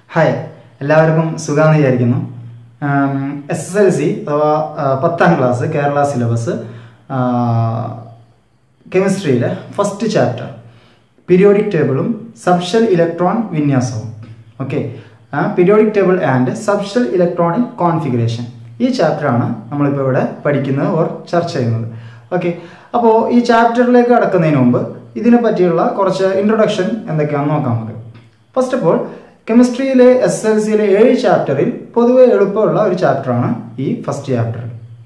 Hi എല്ലാവർക്കും സുഖാന്ന് വിചാരിക്കുന്നു S S L C അഥവാ ആ, പത്താം ക്ലാസ് കേരള സിലബസ് കെമിസ്ട്രിയിലെ ഫസ്റ്റ് ചാപ്റ്റർ പീരിയോഡിക് ടേബിളും സബ്ഷൽ ഇലക്ട്രോൺ വിന്യാസവും okay periodic table and subshell electronic configuration ഈ ചാപ്റ്ററാണ് നമ്മളിപ്പോൾ ഇവിടെ പഠിക്കുന്നത് ഓർ ചർച്ച ചെയ്യുന്നത് ഓക്കെ അപ്പോൾ ഈ ചാപ്റ്ററിലേക്ക് കടക്കുന്നതിന് മുമ്പ് ഇതിനെ പറ്റിയുള്ള കുറച്ച് ഇൻട്രൊഡക്ഷൻ എന്തൊക്കെയാണെന്ന് നോക്കാം നമുക്ക് ഫസ്റ്റ് ഓഫ് ഓൾ കെമിസ്ട്രിയിലെ എസ് എൽ സിയിലെ ഏഴ് ചാപ്റ്ററിൽ പൊതുവെ എളുപ്പമുള്ള ഒരു ചാപ്റ്ററാണ് ഈ ഫസ്റ്റ് ചാപ്റ്റർ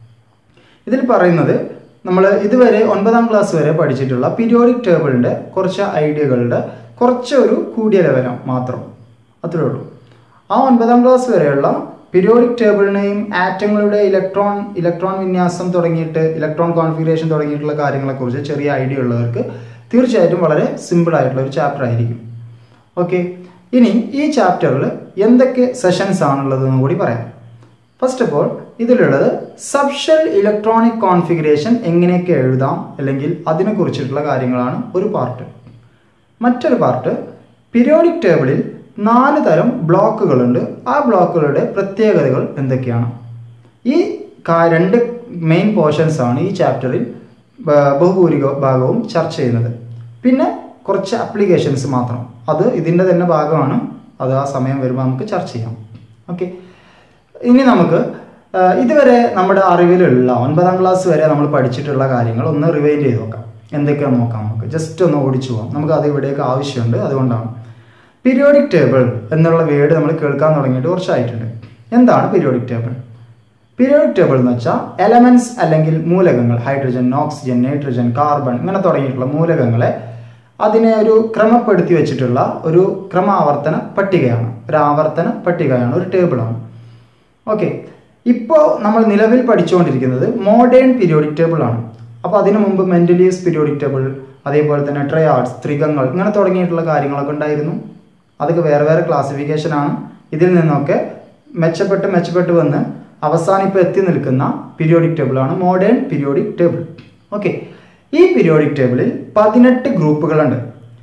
ഇതിൽ പറയുന്നത് നമ്മൾ ഇതുവരെ ഒൻപതാം ക്ലാസ് വരെ പഠിച്ചിട്ടുള്ള പീരിയോഡിക് ടേബിളിൻ്റെ കുറച്ച് ഐഡിയകളുടെ കുറച്ച് ഒരു കൂടിയ ലെവലാണ് മാത്രം അത്രേ ഉള്ളൂ ആ ഒൻപതാം ക്ലാസ് വരെയുള്ള പീരിയോഡിക് ടേബിളിനെയും ആറ്റങ്ങളുടെ ഇലക്ട്രോൺ ഇലക്ട്രോൺ വിന്യാസം തുടങ്ങിയിട്ട് ഇലക്ട്രോൺ കോൺഫിഗറേഷൻ തുടങ്ങിയിട്ടുള്ള കാര്യങ്ങളെക്കുറിച്ച് ചെറിയ ഐഡിയ ഉള്ളവർക്ക് തീർച്ചയായിട്ടും വളരെ സിമ്പിൾ ആയിട്ടുള്ള ഒരു ചാപ്റ്റർ ആയിരിക്കും ഓക്കെ ഇനി ഈ ചാപ്റ്ററിൽ എന്തൊക്കെ സെഷൻസ് ആണുള്ളതെന്ന് കൂടി പറയാം ഫസ്റ്റ് ഓഫ് ഓൾ ഇതിലുള്ളത് സബ്ഷൽ ഇലക്ട്രോണിക് കോൺഫിഗറേഷൻ എങ്ങനെയൊക്കെ എഴുതാം അല്ലെങ്കിൽ അതിനെക്കുറിച്ചിട്ടുള്ള കാര്യങ്ങളാണ് ഒരു പാർട്ട് മറ്റൊരു പാർട്ട് പീരിയോഡിക് ടേബിളിൽ നാല് തരം ബ്ലോക്കുകളുണ്ട് ആ ബ്ലോക്കുകളുടെ പ്രത്യേകതകൾ എന്തൊക്കെയാണ് ഈ കാ- രണ്ട് മെയിൻ പോർഷൻസ് ആണ് ഈ ചാപ്റ്ററിൽ ബ- ബഹുഭൂരിക ഭാഗവും ചർച്ച ചെയ്യുന്നത് പിന്നെ കുറച്ച് അപ്ലിക്കേഷൻസ് മാത്രം അത് ഇതിൻ്റെ തന്നെ ഭാഗമാണ് അത് ആ സമയം വരുമ്പോൾ നമുക്ക് ചർച്ച ചെയ്യാം ഓക്കെ ഇനി നമുക്ക് ആ, ഇതുവരെ നമ്മുടെ അറിവിലുള്ള ഒൻപതാം ക്ലാസ് വരെ നമ്മൾ പഠിച്ചിട്ടുള്ള കാര്യങ്ങൾ ഒന്ന് റിവൈൻഡ് ചെയ്ത് നോക്കാം എന്തൊക്കെയാണെന്ന് നോക്കാം നമുക്ക് ജസ്റ്റ് ഒന്ന് ഓടിച്ചു പോകാം നമുക്ക് അത് ഇവിടേക്ക് ആവശ്യമുണ്ട് അതുകൊണ്ടാണ് പീരിയോഡിക് ടേബിൾ എന്നുള്ള വേർഡ് നമ്മൾ കേൾക്കാൻ തുടങ്ങിയിട്ട് കുറച്ചായിട്ടുണ്ട് എന്താണ് പീരിയോഡിക് ടേബിൾ പീരിയോഡിക് ടേബിൾ എന്ന് വെച്ചാൽ എലമെന്റ്സ് അല്ലെങ്കിൽ മൂലകങ്ങൾ ഹൈഡ്രജൻ ഓക്സിജൻ നൈട്രജൻ കാർബൺ ഇങ്ങനെ തുടങ്ങിയിട്ടുള്ള മൂലകങ്ങളെ അതിനെ ഒരു ക്രമപ്പെടുത്തി വെച്ചിട്ടുള്ള ഒരു ക്രമാവർത്തന പട്ടികയാണ് ഒരു ആവർത്തന പട്ടികയാണ് ഒരു ടേബിളാണ് ഓക്കെ ഇപ്പോൾ നമ്മൾ നിലവിൽ പഠിച്ചുകൊണ്ടിരിക്കുന്നത് മോഡേൺ പീരിയോഡിക് ടേബിൾ ആണ് അപ്പോൾ അതിനു മുമ്പ് മെന്റലീസ് പീരിയോഡിക് ടേബിൾ അതേപോലെ തന്നെ ട്രയാഡ്സ് ത്രികങ്ങൾ ഇങ്ങനെ തുടങ്ങിയിട്ടുള്ള കാര്യങ്ങളൊക്കെ ഉണ്ടായിരുന്നു അതൊക്കെ വേറെ വേറെ ക്ലാസിഫിക്കേഷൻ ആണ് ഇതിൽ നിന്നൊക്കെ മെച്ചപ്പെട്ട് മെച്ചപ്പെട്ട് വന്ന് അവസാനം ഇപ്പോൾ എത്തി നിൽക്കുന്ന പീരിയോഡിക് ടേബിളാണ് മോഡേൺ പീരിയോഡിക് ടേബിൾ ഓക്കെ ഈ പീരിയോഡിക് ടേബിളിൽ പതിനെട്ട് ഗ്രൂപ്പുകളുണ്ട്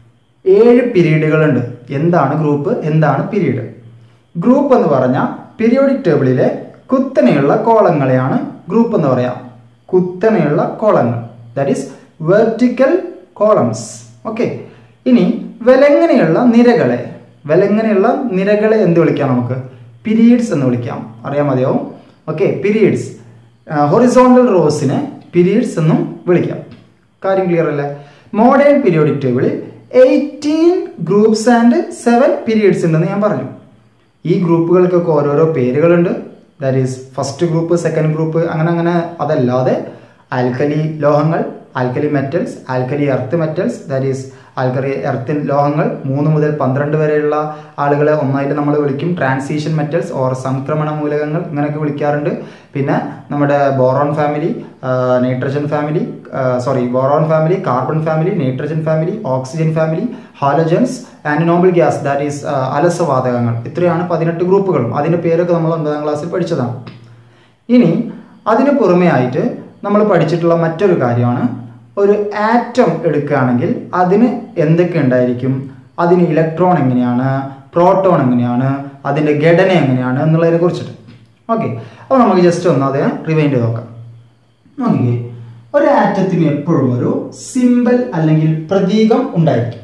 ഏഴ് പീരീഡുകളുണ്ട് എന്താണ് ഗ്രൂപ്പ് എന്താണ് പീരീഡ് ഗ്രൂപ്പ് എന്ന് പറഞ്ഞാൽ പീരിയോഡിക് ടേബിളിലെ കുത്തനെയുള്ള കോളങ്ങളെയാണ് ഗ്രൂപ്പ് എന്ന് പറയാം കുത്തനെയുള്ള കോളങ്ങൾ that is vertical columns okay ഇനി വിലങ്ങനെയുള്ള നിരകളെ വിലങ്ങനെയുള്ള നിരകളെ എന്ത് വിളിക്കാം നമുക്ക് പീരീഡ്സ് എന്ന് വിളിക്കാം അറിയാൻ മതിയാവും ഓക്കെ പീരീഡ്സ് ഹൊറിസോണ്ടൽ റോസിനെ പീരീഡ്സ് എന്നും വിളിക്കാം കാര്യം ക്ലിയർ അല്ലേ മോഡേൺ പീരിയോഡിക് ടേബിളിൽ eighteen groups and seven periods ഉണ്ടെന്ന് ഞാൻ പറഞ്ഞു ഈ ഗ്രൂപ്പുകൾക്കൊക്കെ ഓരോരോ പേരുകളുണ്ട് that is first group second group അങ്ങനെ അങ്ങനെ അതല്ലാതെ ആൽക്കലി ലോഹങ്ങൾ alkali metals alkali earth metals that is alkali എർത്തിൻ ലോഹങ്ങൾ മൂന്ന് മുതൽ പന്ത്രണ്ട് വരെയുള്ള ആളുകളെ ഒന്നായിട്ട് നമ്മൾ വിളിക്കും ട്രാൻസിഷൻ മെറ്റൽസ് ഓർ സംക്രമണ മൂലകങ്ങൾ ഇങ്ങനെയൊക്കെ വിളിക്കാറുണ്ട് പിന്നെ നമ്മുടെ boron family nitrogen family sorry boron family carbon family nitrogen family oxygen family halogens and noble gas that is അലസവാതകങ്ങൾ ഇത്രയാണ് പതിനെട്ട് ഗ്രൂപ്പുകളും അതിൻ്റെ പേരൊക്കെ നമ്മൾ ഒൻപതാം ക്ലാസ്സിൽ പഠിച്ചതാണ് ഇനി അതിന് പുറമെ ആയിട്ട് നമ്മൾ പഠിച്ചിട്ടുള്ള മറ്റൊരു കാര്യമാണ് ഒരു ആറ്റം എടുക്കുകയാണെങ്കിൽ അതിന് എന്തൊക്കെ ഉണ്ടായിരിക്കും അതിന് ഇലക്ട്രോൺ എങ്ങനെയാണ് പ്രോട്ടോൺ എങ്ങനെയാണ് അതിൻ്റെ ഘടന എങ്ങനെയാണ് എന്നുള്ളതിനെ കുറിച്ചിട്ട് ഓക്കെ അപ്പോൾ നമുക്ക് ജസ്റ്റ് ഒന്ന് അതിനെ റിവൈൻഡ് ചെയ്ത് നോക്കാം നോക്കിക്കേ ഒരു ആറ്റത്തിന് എപ്പോഴും ഒരു സിമ്പൽ അല്ലെങ്കിൽ പ്രതീകം ഉണ്ടായിരിക്കും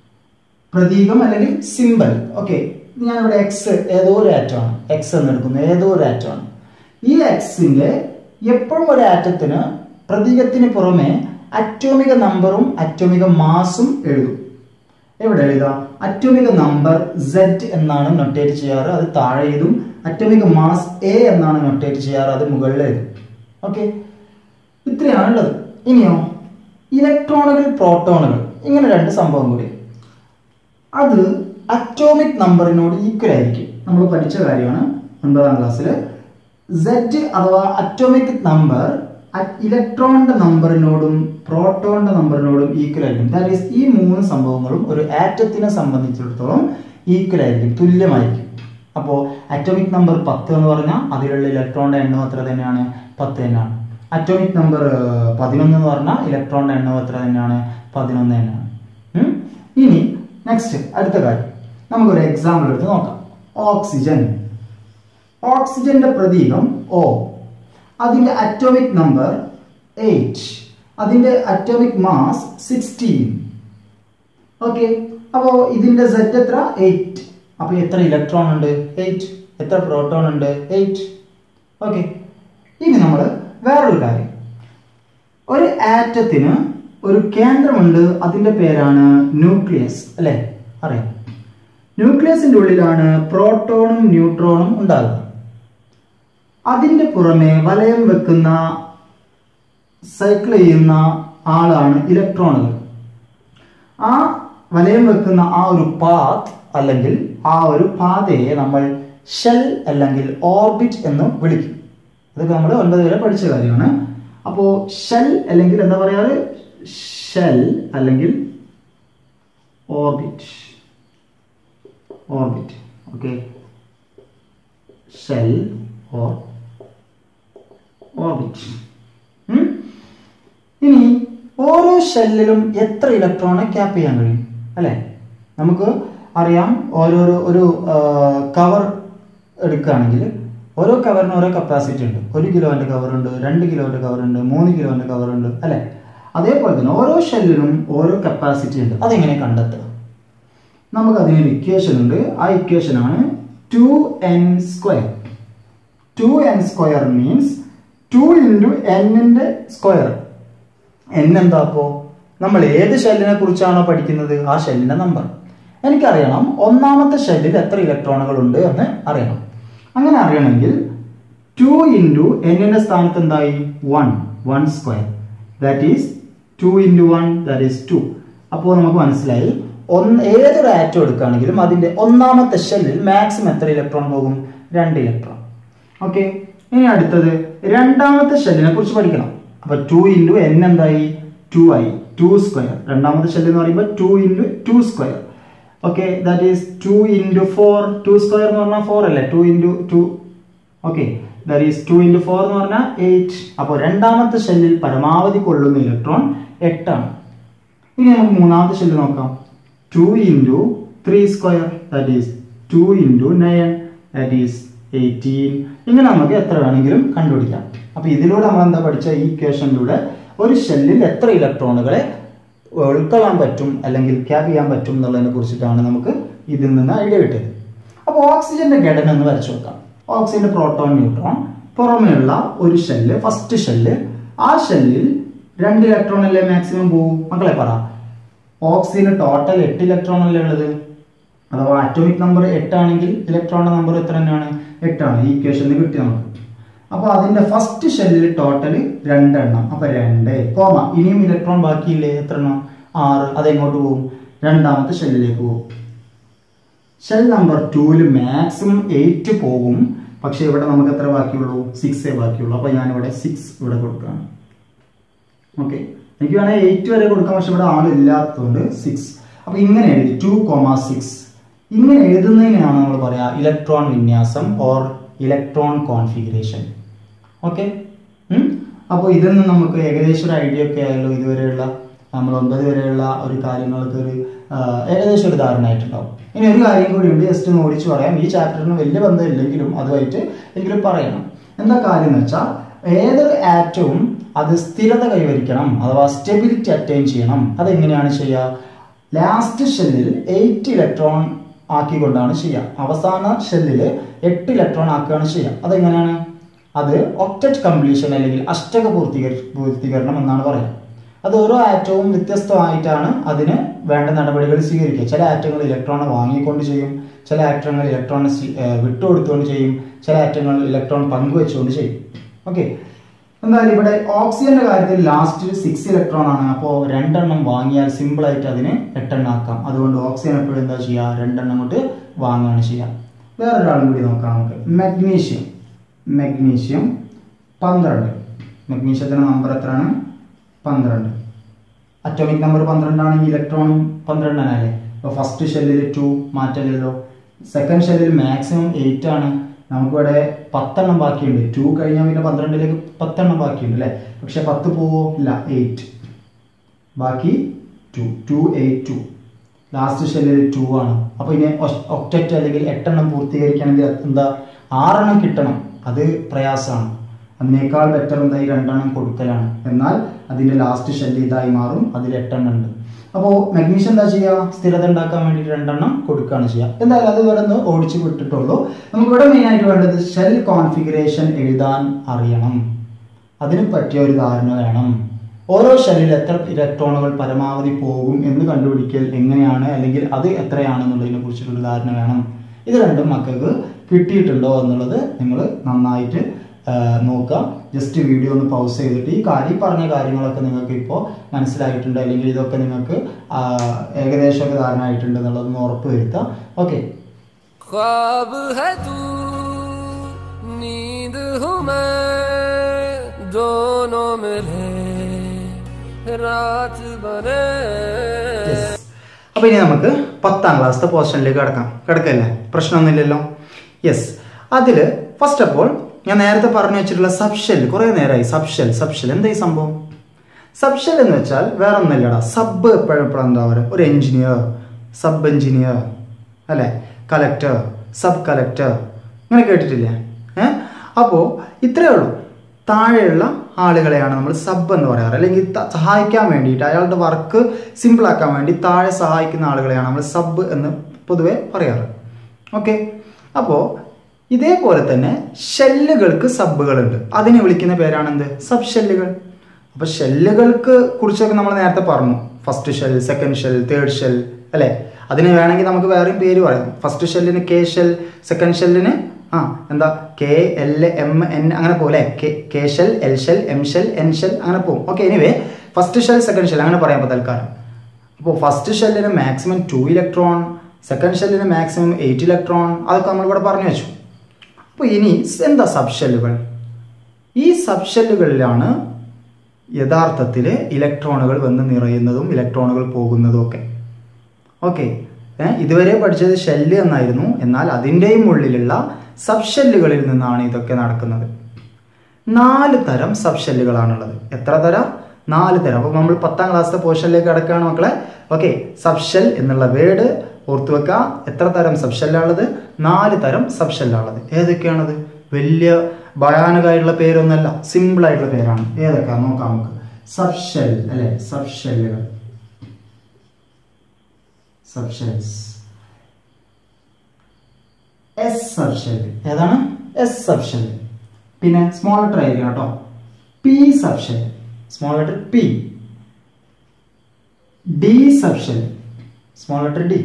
പ്രതീകം അല്ലെങ്കിൽ സിമ്പൽ ഓക്കെ ഞാനിവിടെ എക്സ് ഏതോ ഒരു ആറ്റമാണ് എക്സ് എന്ന് എടുക്കുന്നത് ഏതോ ഒരു ആറ്റമാണ് ഈ എക്സിന്റെ എപ്പോഴും ഒരു ആറ്റത്തിന് പ്രതീകത്തിന് പുറമെ അറ്റോമിക നമ്പറും അറ്റോമിക മാസും എഴുതും എവിടെ എഴുതാം അറ്റോമിക നമ്പർ സെഡ് എന്നാണ് നൊട്ടേറ്റ് ചെയ്യാറ് അത് താഴെ എഴുതും അറ്റോമിക മാസ് എ എന്നാണ് നൊട്ടേറ്റ് ചെയ്യാറ് അത് മുകളിൽ എഴുതും ഓക്കെ ഇത്രയാണ് ഉള്ളത് ഇനിയോ ഇലക്ട്രോണുകൾ പ്രോട്ടോണുകൾ ഇങ്ങനെ രണ്ട് സംഭവം കൂടി അത് അറ്റോമിക് നമ്പറിനോട് ഈക്വൽ ആയിരിക്കും നമ്മൾ പഠിച്ച കാര്യമാണ് ഒൻപതാം ക്ലാസ്സിൽ സെഡ് അഥവാ അറ്റോമിക് നമ്പർ ഇലക്ട്രോണിന്റെ നമ്പറിനോടും പ്രോട്ടോണിന്റെ നമ്പറിനോടും ഈക്വൽ ആയിരിക്കും ദാറ്റ് ഈസ് ഈ മൂന്ന് സംഭവങ്ങളും ഒരു ആറ്റത്തിനെ സംബന്ധിച്ചിടത്തോളം ഈക്വൽ ആയിരിക്കും തുല്യമായിരിക്കും അപ്പോൾ അറ്റോമിക് നമ്പർ പത്ത് എന്ന് പറഞ്ഞാൽ അതിലുള്ള ഇലക്ട്രോണിന്റെ എണ്ണം എത്ര തന്നെയാണ് പത്ത് തന്നെയാണ് അറ്റോമിക് നമ്പർ പതിനൊന്ന് എന്ന് പറഞ്ഞാൽ ഇലക്ട്രോണിന്റെ എണ്ണം എത്ര തന്നെയാണ് പതിനൊന്ന് തന്നെയാണ് ഉം? ഇനി നെക്സ്റ്റ് അടുത്ത കാര്യം നമുക്കൊരു എക്സാമ്പിൾ എടുത്ത് നോക്കാം ഓക്സിജൻ ഓക്സിജന്റെ പ്രതീകം ഓ അതിന്റെ അറ്റോമിക് നമ്പർ എയ്റ്റ് അതിന്റെ അറ്റോമിക് മാസ് സിക്സ്റ്റീൻ ഓക്കെ അപ്പോൾ ഇതിന്റെ സെറ്റ് എത്ര എയ്റ്റ് അപ്പോൾ എത്ര ഇലക്ട്രോൺ ഉണ്ട് എയ്റ്റ് എത്ര പ്രോട്ടോൺ ഉണ്ട് എയ്റ്റ് ഓക്കെ ഇനി നമ്മൾ വേറൊരു കാര്യം ഒരു ആറ്റത്തിന് ഒരു കേന്ദ്രമുണ്ട് അതിന്റെ പേരാണ് ന്യൂക്ലിയസ് അല്ലെ അറിയാം ന്യൂക്ലിയസിന്റെ ഉള്ളിലാണ് പ്രോട്ടോണും ന്യൂട്രോണും ഉണ്ടാകുക അതിന്റെ പുറമെ വലയം വെക്കുന്ന സൈക്കിൾ ചെയ്യുന്ന ആളാണ് ഇലക്ട്രോണുകൾ ആ വലയം വെക്കുന്ന ആ ഒരു പാത്ത് അല്ലെങ്കിൽ ആ ഒരു പാതയെ നമ്മൾ ഷെൽ അല്ലെങ്കിൽ ഓർബിറ്റ് എന്ന് വിളിക്കും ഇതൊക്കെ നമ്മൾ ഒൻപത് വരെ പഠിച്ച കാര്യമാണ് അപ്പോൾ ഷെൽ അല്ലെങ്കിൽ എന്താ പറയാറ് ഷെൽ അല്ലെങ്കിൽ orbit orbit okay shell or orbit ഇനി ഓരോ ഷെല്ലിലും എത്ര ഇലക്ട്രോണെ ക്യാപ്പ് ചെയ്യാൻ കഴിയും അല്ലേ നമുക്ക് അറിയാം ഓരോരോ ഒരു കവർ എടുക്കുകയാണെങ്കിൽ ഓരോ കവറിന് ഓരോ കപ്പാസിറ്റി ഉണ്ട് ഒരു കിലോന്റെ കവർ ഉണ്ട് രണ്ട് കിലോന്റെ കവർ ഉണ്ട് മൂന്ന് കിലോന്റെ കവർ ഉണ്ട് അല്ലെ അതേപോലെ തന്നെ ഓരോ ഷെല്ലിനും ഓരോ കപ്പാസിറ്റി ഉണ്ട് അതെങ്ങനെ കണ്ടെത്തുക നമുക്ക് അതിനൊരു ഇക്വേഷൻ ഉണ്ട് ആ ഇക്വേഷൻ ആണ് two n square two n square means two into എന്നിന്റെ സ്ക്വയർ എൻ എന്താ അപ്പോ നമ്മൾ ഏത് ഷെല്ലിനെ കുറിച്ചാണോ പഠിക്കുന്നത് ആ ഷെല്ലിന്റെ നമ്പർ എനിക്കറിയണം ഒന്നാമത്തെ ഷെല്ലിൽ എത്ര ഇലക്ട്രോണുകൾ ഉണ്ട് എന്ന് അറിയണം അങ്ങനെ അറിയണമെങ്കിൽ ടു ഇൻറ്റു എന്നിന്റെ സ്ഥാനത്ത് എന്തായി one one square that is two into one that is two അപ്പോൾ നമുക്ക് മനസ്സിലായി ഒന്ന് ഏതൊരു ആറ്റം എടുക്കുകയാണെങ്കിലും അതിന്റെ ഒന്നാമത്തെ ഷെല്ലിൽ മാക്സിമം എത്ര ഇലക്ട്രോൺ പോകും രണ്ട് ഇലക്ട്രോൺ ഓക്കെ ഇനി അടുത്തത് രണ്ടാമത്തെ ഷെല്ലിനെ കുറിച്ച് പഠിക്കണം അപ്പൊ ടു ഇൻറ്റു എൻ എന്തായി ടു ആയി ടു സ്ക്വയർ രണ്ടാമത്തെ ഷെല്ല് എന്ന് പറയുമ്പോൾ two into two square okay that is two into four two square എന്ന് പറഞ്ഞാൽ ഫോർ അല്ലേ two into two okay that is two into four എന്ന് പറഞ്ഞാൽ എയ്റ്റ് അപ്പോൾ രണ്ടാമത്തെ ഷെല്ലിൽ പരമാവധി കൊള്ളുന്ന ഇലക്ട്രോൺ എട്ടാണ് ഇനി നമുക്ക് മൂന്നാമത്തെ ഷെല്ല് നോക്കാം two into three square that is two into nine that is eighteen ഇങ്ങനെ നമുക്ക് എത്ര വേണമെങ്കിലും കണ്ടുപിടിക്കാം അപ്പൊ ഇതിലൂടെ നമ്മൾ എന്താ പഠിച്ച ഈ ഇക്വേഷനിലൂടെ ഒരു ഷെല്ലിൽ എത്ര ഇലക്ട്രോണുകളെ ഉൾക്കൊള്ളാൻ പറ്റും അല്ലെങ്കിൽ ക്യാപ് ചെയ്യാൻ പറ്റും എന്നുള്ളതിനെ കുറിച്ചിട്ടാണ് നമുക്ക് ഇതിൽ നിന്ന് ഐഡിയ കിട്ടിയത് അപ്പോൾ ഓക്സിജന്റെ ഘടന എന്ന് വരച്ചു നോക്കാം ഓക്സിജന്റെ പ്രോട്ടോൺ ന്യൂട്രോൺ പുറമെയുള്ള ഒരു ഷെല്ല് ഫസ്റ്റ് ഷെല്ല് ആ ഷെല്ലിൽ രണ്ട് ഇലക്ട്രോൺ അല്ലേ മാക്സിമം പോകും മക്കളെ പറ ഓക്സിജന് ടോട്ടൽ എട്ട് ഇലക്ട്രോൺ അല്ലേ ഉള്ളത് അഥവാ അറ്റോമിക് നമ്പർ എട്ടാണെങ്കിൽ ഇലക്ട്രോണിന്റെ നമ്പർ എത്ര തന്നെയാണ് എട്ടാണ് ഈ ഇക്വേഷനിൽ കിട്ടി നമുക്ക് അപ്പൊ അതിന്റെ ഫസ്റ്റ് ഷെല്ലിൽ ടോട്ടൽ രണ്ടെണ്ണം അപ്പൊ രണ്ട് കോമ ഇനിയും ഇലക്ട്രോൺ ബാക്കിയില്ലേ എത്ര എണ്ണം ആറ് അതെങ്ങോട്ട് പോകും രണ്ടാമത്തെ ഷെല്ലിലേക്ക് പോകും ഷെൽ നമ്പർ ടൂവിൽ മാക്സിമം എയ്റ്റ് പോകും പക്ഷെ ഇവിടെ നമുക്ക് എത്ര ബാക്കിയുള്ളൂ സിക്സേ ബാക്കിയുള്ളൂ അപ്പൊ ഞാൻ ഇവിടെ സിക്സ് ഇവിടെ കൊടുക്കുകയാണ് ഓക്കെ എനിക്ക് വേണമെങ്കിൽ എയ്റ്റ് വരെ കൊടുക്കാം പക്ഷെ ഇവിടെ ആളില്ലാത്തതുകൊണ്ട് സിക്സ് അപ്പൊ ഇങ്ങനെ എഴുതി ടു കോമ സിക്സ് ഇങ്ങനെ എഴുതുന്നതിനാണ് നമ്മൾ പറയാ ഇലക്ട്രോൺ വിന്യാസം ഓർ ഇലക്ട്രോൺ കോൺഫിഗറേഷൻ ഓക്കെ അപ്പോൾ ഇതിൽ നിന്ന് നമുക്ക് ഏകദേശം ഒരു ഐഡിയ ഒക്കെ ആയല്ലോ ഇതുവരെയുള്ള നമ്മൾ ഒൻപത് വരെയുള്ള ഒരു കാര്യങ്ങൾക്ക് ഒരു ആ, ഏകദേശം ഒരു ധാരണയായിട്ടുണ്ടാവും ഇനി ഒരു കാര്യം കൂടി ഉണ്ട് ജസ്റ്റ് ഒന്ന് ഓടിച്ച് പറയാം ഈ ചാപ്റ്ററിന് വലിയ ബന്ധമില്ലെങ്കിലും അതുമായിട്ട് എങ്കിലും പറയണം എന്താ കാര്യം എന്ന് വെച്ചാൽ ഏതൊരു ആറ്റവും അത് സ്ഥിരത കൈവരിക്കണം അഥവാ സ്റ്റെബിലിറ്റി അറ്റൈൻ ചെയ്യണം അതെങ്ങനെയാണ് ചെയ്യുക ലാസ്റ്റ് ഷെല്ലിൽ എയ്റ്റ് ഇലക്ട്രോൺ ആക്കിക്കൊണ്ടാണ് ചെയ്യുക അവസാന ഷെല്ലിൽ എട്ട് ഇലക്ട്രോൺ ആക്കുകയാണ് ചെയ്യുക അതെങ്ങനെയാണ് അത് ഒക്ടറ്റ് കംപ്ലീഷൻ അല്ലെങ്കിൽ അഷ്ടക പൂർത്തീകര പൂർത്തീകരണം എന്നാണ് പറയുക അത് ഓരോ ആറ്റവും വ്യത്യസ്തമായിട്ടാണ് അതിന് വേണ്ട നടപടികൾ സ്വീകരിക്കുക ചില ആറ്റങ്ങൾ ഇലക്ട്രോണെ വാങ്ങിക്കൊണ്ട് ചെയ്യും ചില ആറ്റങ്ങൾ ഇലക്ട്രോണെ സ്വീ- ഏർ വിട്ടുകൊടുത്തുകൊണ്ട് ചെയ്യും ചില ആറ്റങ്ങൾ ഇലക്ട്രോൺ പങ്കുവെച്ചുകൊണ്ട് ചെയ്യും ഓക്കെ എന്തായാലും ഇവിടെ ഓക്സിജന്റെ കാര്യത്തിൽ ലാസ്റ്റ് സിക്സ് ഇലക്ട്രോൺ ആണ് അപ്പോൾ രണ്ടെണ്ണം വാങ്ങിയാൽ സിമ്പിൾ ആയിട്ട് അതിനെ എട്ടെണ്ണം ആക്കാം അതുകൊണ്ട് ഓക്സിജൻ എപ്പോഴും എന്താ ചെയ്യുക രണ്ടെണ്ണം കൊണ്ട് വാങ്ങുകയാണ് ചെയ്യുക വേറൊരാളും കൂടി നോക്കാം നമുക്ക് മഗ്നീഷ്യം മഗ്നീഷ്യം പന്ത്രണ്ട് മഗ്നീഷ്യത്തിന്റെ നമ്പർ എത്രയാണ് പന്ത്രണ്ട് അറ്റോമിക് നമ്പർ പന്ത്രണ്ടാണെങ്കിൽ ഇലക്ട്രോണും പന്ത്രണ്ടാണല്ലേ അപ്പോൾ ഫസ്റ്റ് ഷെല്ലിൽ ടു മാറ്റമില്ലല്ലോ സെക്കൻഡ് ഷെല്ലിൽ മാക്സിമം എയ്റ്റ് ആണ് നമുക്കിവിടെ പത്തെണ്ണം ബാക്കിയുണ്ട് ടു കഴിഞ്ഞാൽ പിന്നെ പന്ത്രണ്ടിലേക്ക് പത്തെണ്ണം ബാക്കിയുണ്ട് അല്ലേ പക്ഷെ പത്ത് പോവോ ഇല്ല എയ്റ്റ് ബാക്കി two two eight two last ഷെല്ലിൽ ടു ആണ് അപ്പോൾ ഇനി ഒക്ടറ്റ് അല്ലെങ്കിൽ എട്ടെണ്ണം പൂർത്തീകരിക്കണമെങ്കിൽ എന്താ ആറെണ്ണം കിട്ടണം അത് പ്രയാസമാണ് അതിനേക്കാൾ ബെറ്റർ എന്താ ഈ രണ്ടെണ്ണം കൊടുക്കലാണ് എന്നാൽ അതിന്റെ ലാസ്റ്റ് ഷെല്ല് ഇതായി മാറും അതിൽ എട്ടെണ്ണം ഉണ്ട് അപ്പോൾ മഗ്നീഷ്യം എന്താ ചെയ്യുക സ്ഥിരത ഉണ്ടാക്കാൻ വേണ്ടിയിട്ട് രണ്ടെണ്ണം കൊടുക്കുകയാണ് ചെയ്യുക എന്തായാലും അത് ഇവിടെ നിന്ന് ഓടിച്ച് വിട്ടിട്ടുള്ളൂ നമുക്ക് ഇവിടെ മെയിൻ ആയിട്ട് വേണ്ടത് ഷെൽ കോൺഫിഗറേഷൻ എഴുതാൻ അറിയണം അതിന് പറ്റിയ ഒരു ധാരണ വേണം ഓരോ ഷെല്ലിൽ എത്ര ഇലക്ട്രോണുകൾ പരമാവധി പോകും എന്ന് കണ്ടുപിടിക്കൽ എങ്ങനെയാണ് അല്ലെങ്കിൽ അത് എത്രയാണെന്നുള്ളതിനെ കുറിച്ചിട്ടുള്ള ധാരണ വേണം ഇത് രണ്ടും മക്കൾക്ക് കിട്ടിയിട്ടുണ്ടോ എന്നുള്ളത് നിങ്ങൾ നന്നായിട്ട് ആ, നോക്കുക ജസ്റ്റ് വീഡിയോ ഒന്ന് പൗസ് ചെയ്തിട്ട് ഈ കാര്യം ഈ പറഞ്ഞ കാര്യങ്ങളൊക്കെ നിങ്ങൾക്ക് ഇപ്പോൾ മനസ്സിലായിട്ടുണ്ട് അല്ലെങ്കിൽ ഇതൊക്കെ നിങ്ങൾക്ക് ആ, ഏകദേശമൊക്കെ ധാരണ ആയിട്ടുണ്ട് എന്നുള്ളതൊന്ന് ഉറപ്പ് വരുത്തുക ഓക്കെ ख्वाब है तू नींद हूँ मैं दोनों मिले रात बने അപ്പൊ ഇനി നമുക്ക് പത്താം ക്ലാസ്സിലെ പോർഷനിലേക്ക് കിടക്കാം കിടക്കല്ലേ പ്രശ്നമൊന്നുമില്ലല്ലോ യെസ് അതിൽ ഫസ്റ്റ് ഓഫ് ഓൾ ഞാൻ നേരത്തെ പറഞ്ഞു വെച്ചിട്ടുള്ള സബ്ഷെൽ കുറെ നേരമായി സബ്ഷെൽ സബ്ഷെൽ എന്താ ഈ സംഭവം സബ്ഷെൽ എന്ന് വെച്ചാൽ വേറെ ഒന്നുമില്ലടാ സബ് എപ്പോഴും എപ്പോഴും എന്താ പറയുക ഒരു എഞ്ചിനീയർ സബ് എഞ്ചിനീയർ അല്ലേ കലക്ടർ സബ് കലക്ടർ അങ്ങനെ കേട്ടിട്ടില്ലേ ഏ അപ്പോൾ ഇത്രയേ ഉള്ളൂ താഴെയുള്ള ആളുകളെയാണ് നമ്മൾ സബ് എന്ന് പറയാറ് അല്ലെങ്കിൽ ത- സഹായിക്കാൻ വേണ്ടിയിട്ട് അയാളുടെ വർക്ക് സിമ്പിൾ ആക്കാൻ വേണ്ടി താഴെ സഹായിക്കുന്ന ആളുകളെയാണ് നമ്മൾ സബ് എന്ന് പൊതുവെ പറയാറ് ഓക്കെ അപ്പോൾ ഇതേപോലെ തന്നെ ഷെല്ലുകൾക്ക് സബുകളുണ്ട് അതിനെ വിളിക്കുന്ന പേരാണ് എന്ത് സബ് ഷെല്ലുകൾ അപ്പോൾ ഷെല്ലുകൾക്ക് കുറിച്ചൊക്കെ നമ്മൾ നേരത്തെ പറഞ്ഞു first shell second shell third shell അല്ലേ അതിന് വേണമെങ്കിൽ നമുക്ക് വേറെയും പേര് പറയാം ഫസ്റ്റ് ഷെല്ലിന് കെ ഷെൽ സെക്കൻഡ് ഷെല്ലിന് ആ എന്താ കെ എൽ എം എൻ അങ്ങനെ പോലെ K K shell L shell M shell N shell അങ്ങനെ പോകും okay anyway first shell second shell അങ്ങനെ പറയാം ഇപ്പോൾ തൽക്കാലം അപ്പോൾ ഫസ്റ്റ് ഷെല്ലിന് മാക്സിമം ടു ഇലക്ട്രോൺ സെക്കൻഡ് ഷെല്ലിന് മാക്സിമം എയ്റ്റ് ഇലക്ട്രോൺ അതൊക്കെ നമ്മളിവിടെ പറഞ്ഞു വെച്ചു അപ്പോൾ ഇനി എന്താ സബ് ഷെല്ലുകൾ ഈ സബ് ഷെല്ലുകളിലാണ് യഥാർത്ഥത്തിൽ ഇലക്ട്രോണുകൾ വന്ന് നിറയുന്നതും ഇലക്ട്രോണുകൾ പോകുന്നതും ഒക്കെ ഓക്കെ ഇതുവരെ പഠിച്ചത് ഷെല്ല് എന്നായിരുന്നു എന്നാൽ അതിൻ്റെയും ഉള്ളിലുള്ള സബ് ഷെല്ലുകളിൽ നിന്നാണ് ഇതൊക്കെ നടക്കുന്നത് നാല് തരം സബ് ഷെല്ലുകളാണുള്ളത് എത്ര തരം നാല് തരം അപ്പോൾ നമ്മൾ പത്താം ക്ലാസ്സിലെ പോർഷനിലേക്ക് കിടക്കുകയാണ് മക്കളെ ഓക്കെ സബ് ഷെൽ എന്നുള്ള വേർഡ് ഓർത്തു വെക്കുക എത്ര തരം സബ് ഷെല്ലാണുള്ളത് നാല് തരം സബ് ഷെല്ലാണുള്ളത് ഏതൊക്കെയാണത് വലിയ ഭയാനകമായിട്ടുള്ള പേരൊന്നല്ല സിമ്പിൾ ആയിട്ടുള്ള പേരാണ് ഏതൊക്കെയാണ് നോക്കാം നമുക്ക് സബ് ഷെൽ അല്ലെ സബ് ഷെല്ലുകൾ subshells s subshell ഏതാണ് എസ് സബ് ഷെൽ പിന്നെ സ്മോൾ ലെറ്റർ ആയിരിക്കണം കേട്ടോ p subshell small letter p d subshell small letter d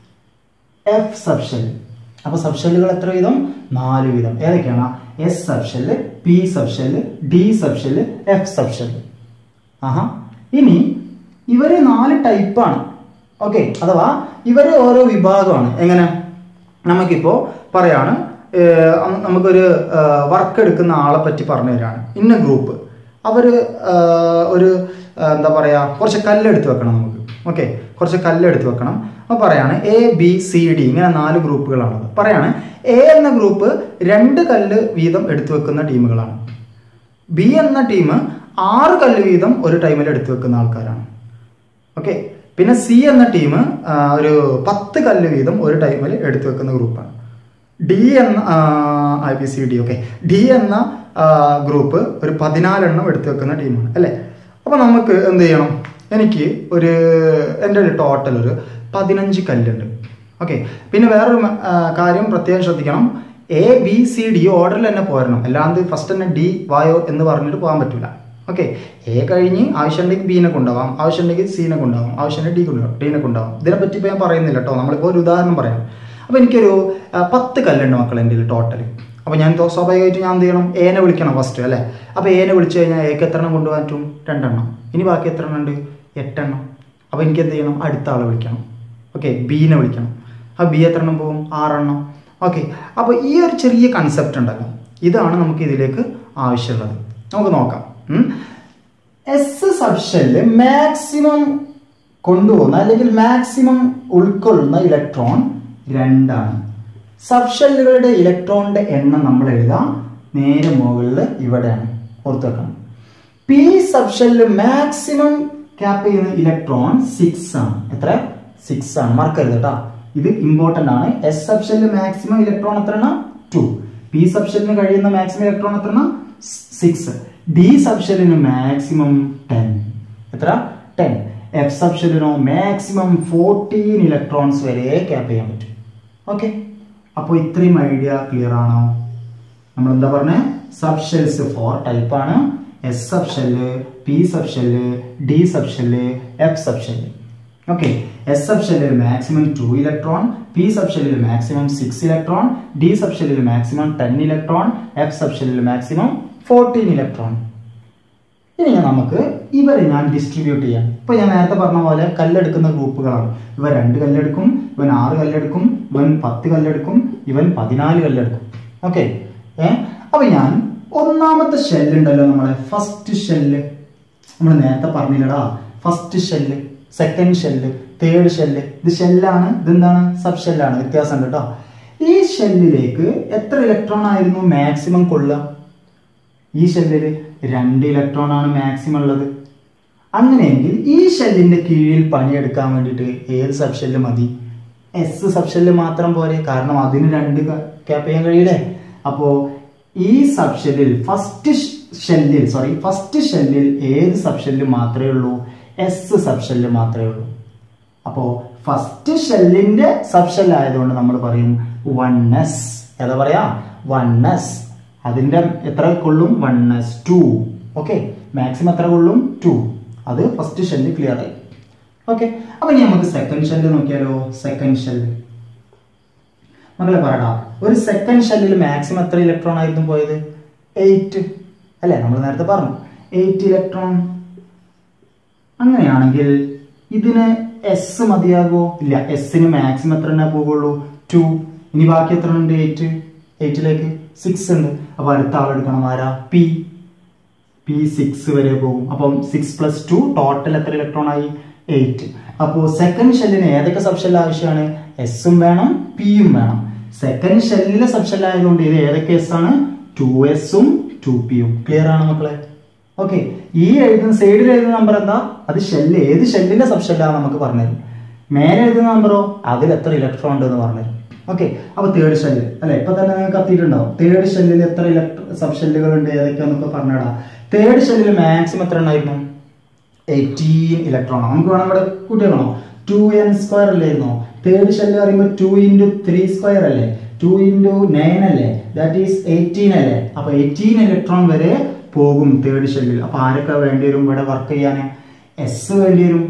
f subshell അപ്പൊ സബ് ഷെല്ലുകൾ എത്ര വീതം നാല് വീതം ഏതൊക്കെയാണ് s subshell p subshell d sub subshell f subshell ആഹാ ഇനി ഇവര് നാല് ടൈപ്പാണ് ഓക്കെ അഥവാ ഇവര് ഓരോ വിഭാഗമാണ് എങ്ങനെ നമുക്കിപ്പോ പറയാണ് ഏർ, അം- നമുക്കൊരു വർക്ക് എടുക്കുന്ന ആളെ പറ്റി പറഞ്ഞു തരാണ് ഇന്ന ഗ്രൂപ്പ് അവര് ഏർ, ഒരു ഏർ, എന്താ പറയാ കുറച്ച് കല്ലെടുത്ത് വെക്കണം നമുക്ക് ഓക്കെ കുറച്ച് കല്ലെടുത്ത് വെക്കണം അപ്പോൾ പറയാണ് എ ബി സി ഡി ഇങ്ങനെ നാല് ഗ്രൂപ്പുകളാണത് പറയാണ് എ എന്ന ഗ്രൂപ്പ് രണ്ട് കല്ല് വീതം എടുത്തു വെക്കുന്ന ടീമുകളാണ് ബി എന്ന ടീം ആറ് കല്ല് വീതം ഒരു ടൈമിൽ എടുത്തു വെക്കുന്ന ആൾക്കാരാണ് ഓക്കെ പിന്നെ സി എന്ന ടീം ഒരു പത്ത് കല്ല് വീതം ഒരു ടൈമിൽ എടുത്തു വെക്കുന്ന ഗ്രൂപ്പാണ് ഡി എന്ന A B C D okay D എന്ന ഗ്രൂപ്പ് ഒരു പതിനാലെണ്ണം എടുത്തു വെക്കുന്ന ടീമാണ് അല്ലേ അപ്പോൾ നമുക്ക് എന്ത് ചെയ്യണം എനിക്ക് ഒരു എൻ്റെ ഒരു ടോട്ടൽ ഒരു പതിനഞ്ച് കല്ലുണ്ട് ഓക്കെ പിന്നെ വേറൊരു മ- ആ, കാര്യം പ്രത്യേകം ശ്രദ്ധിക്കണം എ ബി സി ഡി ഓർഡറിൽ തന്നെ പോരണം അല്ലാണ്ട് ഫസ്റ്റ് തന്നെ ഡി വായോ എന്ന് പറഞ്ഞിട്ട് പോകാൻ പറ്റില്ല ഓക്കെ എ കഴിഞ്ഞ് ആവശ്യമുണ്ടെങ്കിൽ ബീനെ കൊണ്ടുപോകാം ആവശ്യമുണ്ടെങ്കിൽ സീനെ കൊണ്ടുപോകാം ആവശ്യമുണ്ടെങ്കിൽ ഡി കൊണ്ടുപോകാം ഡീനെ കൊണ്ടുപോകാം ഇതിനെപ്പറ്റി ഇപ്പോൾ ഞാൻ പറയുന്നില്ല കേട്ടോ നമ്മളിപ്പോൾ ഒരു ഉദാഹരണം പറയാം അപ്പോൾ എനിക്കൊരു ആ, പത്ത് കല്ലുണ്ട് മക്കൾ എൻ്റെ ടോട്ടൽ അപ്പോൾ ഞാൻ തോ- സ്വാഭാവികമായിട്ട് ഞാൻ എന്ത് ചെയ്യണം ഏനെ വിളിക്കണം ഫസ്റ്റ് അല്ലേ അപ്പോൾ ഏനെ വിളിച്ചു കഴിഞ്ഞാൽ ഏക്ക് എത്ര എണ്ണം കൊണ്ടുപോകാൻ പറ്റും രണ്ടെണ്ണം ഇനി ബാക്കി എത്ര എണ്ണം ഉണ്ട് എട്ടെണ്ണം അപ്പോൾ എനിക്ക് എന്ത് ചെയ്യണം അടുത്ത ആളെ വിളിക്കണം ഓക്കെ ബീനെ വിളിക്കണം ആ ബി എത്ര എണ്ണം പോകും ആറെണ്ണം ഓക്കെ അപ്പോൾ ഈ ഒരു ചെറിയ കൺസെപ്റ്റ് ഉണ്ടല്ലോ ഇതാണ് നമുക്ക് ഇതിലേക്ക് ആവശ്യമുള്ളത് നമുക്ക് നോക്കാം എസ് സബ്ഷെല്ല് മാക്സിമം കൊണ്ടുപോകുന്ന അല്ലെങ്കിൽ മാക്സിമം ഉൾക്കൊള്ളുന്ന ഇലക്ട്രോൺ രണ്ടാണ് സബ്ഷെല്ലുകളുടെ ഇലക്ട്രോണിന്റെ എണ്ണം നമ്മൾ എഴുതാം നേരെ മുകളിൽ ഇവിടെയാണ് ഓർത്ത് വെക്കണം പി സബ്ഷെല്ല് മാക്സിമം ക്യാപ്പ് ചെയ്യുന്ന ഇലക്ട്രോൺ സിക്സ് ആണ് എത്ര സിക്സ് ആണ് മറക്കരുത് കേട്ടോ ഇത് ഇമ്പോർട്ടന്റ് ആണ് എസ് സബ് ഷെല്ലിൽ മാക്സിമം ഇലക്ട്രോൺ എത്രയാണ് ടു പി സബ് ഷെല്ലിന് കഴിയുന്ന മാക്സിമം ഇലക്ട്രോൺ എത്രയാണ് സിക്സ് ഡി സബ് ഷെല്ലിന് മാക്സിമം ടെൻ എത്ര ടെൻ എഫ് സബ് ഷെല്ലിനോ മാക്സിമം ഫോർട്ടീൻ ഇലക്ട്രോൺസ് വരെ ക്യാപ്പ് ചെയ്യാൻ പറ്റും ഓക്കെ അപ്പോൾ ഇത്രയും ഐഡിയ ക്ലിയർ ആണോ നമ്മൾ എന്താ പറഞ്ഞ സബ് ഷെൽസ് ഫോർ ടൈപ്പ് ആണ് s subshell p subshell d sub subshell f subshell okay s sub ഷെല്ലിൽ maximum two electron p sub ഷെല്ലിൽ maximum six electron d sub ഷെല്ലിൽ maximum ten electron f sub ഷെല്ലിൽ maximum fourteen electron ഇനി നമുക്ക് ഇവരെ ഞാൻ distribute ചെയ്യാം ഇപ്പൊ ഞാൻ നേരത്തെ പറഞ്ഞ പോലെ കല്ലെടുക്കുന്ന ഗ്രൂപ്പുകളാണ് ഇവൻ രണ്ട് കല്ലെടുക്കും ഇവൻ ആറ് കല്ലെടുക്കും ഇവൻ പത്ത് കല്ലെടുക്കും ഇവൻ പതിനാല് കല്ലെടുക്കും ഓക്കെ ഏ അപ്പൊ ഞാൻ ഒന്നാമത്തെ ഷെല്ലുണ്ടല്ലോ നമ്മളെ ഫസ്റ്റ് ഷെല്ല് നമ്മൾ നേരത്തെ പറഞ്ഞില്ലടാ first shell second shell third shell ഇത് ഷെല്ലാണ് ഇതെന്താണ് സബ് ഷെല്ലാണ് വ്യത്യാസം ഉണ്ട് കേട്ടോ ഈ ഷെല്ലിലേക്ക് എത്ര ഇലക്ട്രോൺ ആയിരുന്നു മാക്സിമം കൊള്ളുക ഈ ഷെല്ലിൽ രണ്ട് ഇലക്ട്രോൺ ആണ് മാക്സിമം ഉള്ളത് അങ്ങനെയെങ്കിൽ ഈ ഷെല്ലിന്റെ കീഴിൽ പണിയെടുക്കാൻ വേണ്ടിയിട്ട് ഏത് സബ് ഷെല്ല് മതി എസ് സബ് ഷെല്ല് മാത്രം പോരെ കാരണം അതിന് രണ്ട് ക്യാപ്പ് ചെയ്യാൻ കഴിയില്ലേ അപ്പോ ഈ സബ് ഷെല്ലിൽ ഫസ്റ്റ് ഷെല്ലിൽ സോറി ഫസ്റ്റ് ഷെല്ലിൽ ഏത് സബ് ഷെല്ല് മാത്രമേ ഉള്ളൂ എസ് സബ് ഷെല്ല് മാത്രമേ ഉള്ളൂ അപ്പോ ഫസ്റ്റ് ഷെല്ലിന്റെ സബ് ഷെൽ ആയതുകൊണ്ട് നമ്മൾ പറയും വൺ എസ് ഏതാ പറയാ വൺ എസ് അതിന്റെ എത്ര കൊള്ളും one S two okay maximum എത്ര കൊള്ളും ടു അത് ഫസ്റ്റ് ഷെല്ല് ക്ലിയർ ആയി ഓക്കെ അപ്പൊ ഇനി നമുക്ക് സെക്കൻഡ് ഷെല്ല് നോക്കിയാലോ സെക്കൻഡ് ഷെല്ല് മക്കളെ പറയടാ ഒരു സെക്കൻഡ് ഷെല്ലിൽ മാക്സിമം എത്ര ഇലക്ട്രോൺ ആയിരുന്നു പോയത് എയ്റ്റ് അല്ലേ നമ്മൾ നേരത്തെ പറഞ്ഞു എയ്റ്റ് ഇലക്ട്രോൺ അങ്ങനെയാണെങ്കിൽ ഇതിന് എസ് മതിയാകോ ഇല്ല എസിന് മാക്സിമം എത്ര എണ്ണ പോകുള്ളൂ ടു ഇനി ബാക്കി എത്ര ഉണ്ട് എയ്റ്റ് എയ്റ്റിലേക്ക് സിക്സ് ഉണ്ട് അപ്പൊ അടുത്ത ആളെടുക്കണം ആരാ പി പി സിക്സ് വരെ പോകും അപ്പം സിക്സ് പ്ലസ് ടു ടോട്ടൽ എത്ര ഇലക്ട്രോൺ ആയി എയ്റ്റ് അപ്പോൾ സെക്കൻഡ് ഷെല്ലിന് ഏതൊക്കെ സബ് ഷെൽ ആവശ്യമാണ് എസും വേണം പിയും വേണം സെക്കൻഡ് ഷെല്ലിലെ സബ് ഷെൽ ആയതുകൊണ്ട് ഇത് ഏതൊക്കെ എസ് ആണ് ടു എസും ടു പിയും ക്ലിയർ ആണ് മക്കളെ ഓക്കെ ഈ എഴുതുന്ന സൈഡിൽ എഴുതുന്ന നമ്പർ എന്താ അത് ഷെല്ല് ഏത് ഷെല്ലിന്റെ സബ് ഷെല്ലാണ് നമുക്ക് പറഞ്ഞുതരും മേലെ എഴുതുന്ന നമ്പറോ അതിൽ എത്ര ഇലക്ട്രോൺ ഉണ്ട് എന്ന് പറഞ്ഞുതരും ഓക്കെ അപ്പൊ തേർഡ് ഷെല്ല് അല്ലെ ഇപ്പൊ തന്നെ നിങ്ങൾക്ക് കത്തിയിട്ടുണ്ടാവും തേർഡ് ഷെല്ലിൽ എത്ര ഇലക്ട്രോ സബ് ഷെല്ലുകൾ ഉണ്ട് ഏതൊക്കെയാന്നൊക്കെ പറഞ്ഞിടാം തേർഡ് ഷെല്ലിൽ മാക്സിമം എത്ര ഉണ്ടായിരുന്നു എയ്റ്റീൻ ഇലക്ട്രോൺ നമുക്ക് വേണം ഇവിടെ കൂട്ടിയാണോ ടു എൻ സ്ക്വയർ അല്ലായിരുന്നോ തേർഡ് ഷെല്ല് പറയുമ്പോൾ ടു ഇൻറ്റു ത്രീ സ്ക്വയർ അല്ലേ ടു ഇൻറ്റു നയൻ അല്ലേ ദാറ്റ് ഈസ് എയ്റ്റീൻ അല്ലേ അപ്പൊ എയ്റ്റീൻ ഇലക്ട്രോൺ വരെ പോകും തേർഡ് ഷെല്ലിൽ അപ്പൊ ആരൊക്കെ വേണ്ടി വരും ഇവിടെ വർക്ക് ചെയ്യാൻ എസ് വേണ്ടി വരും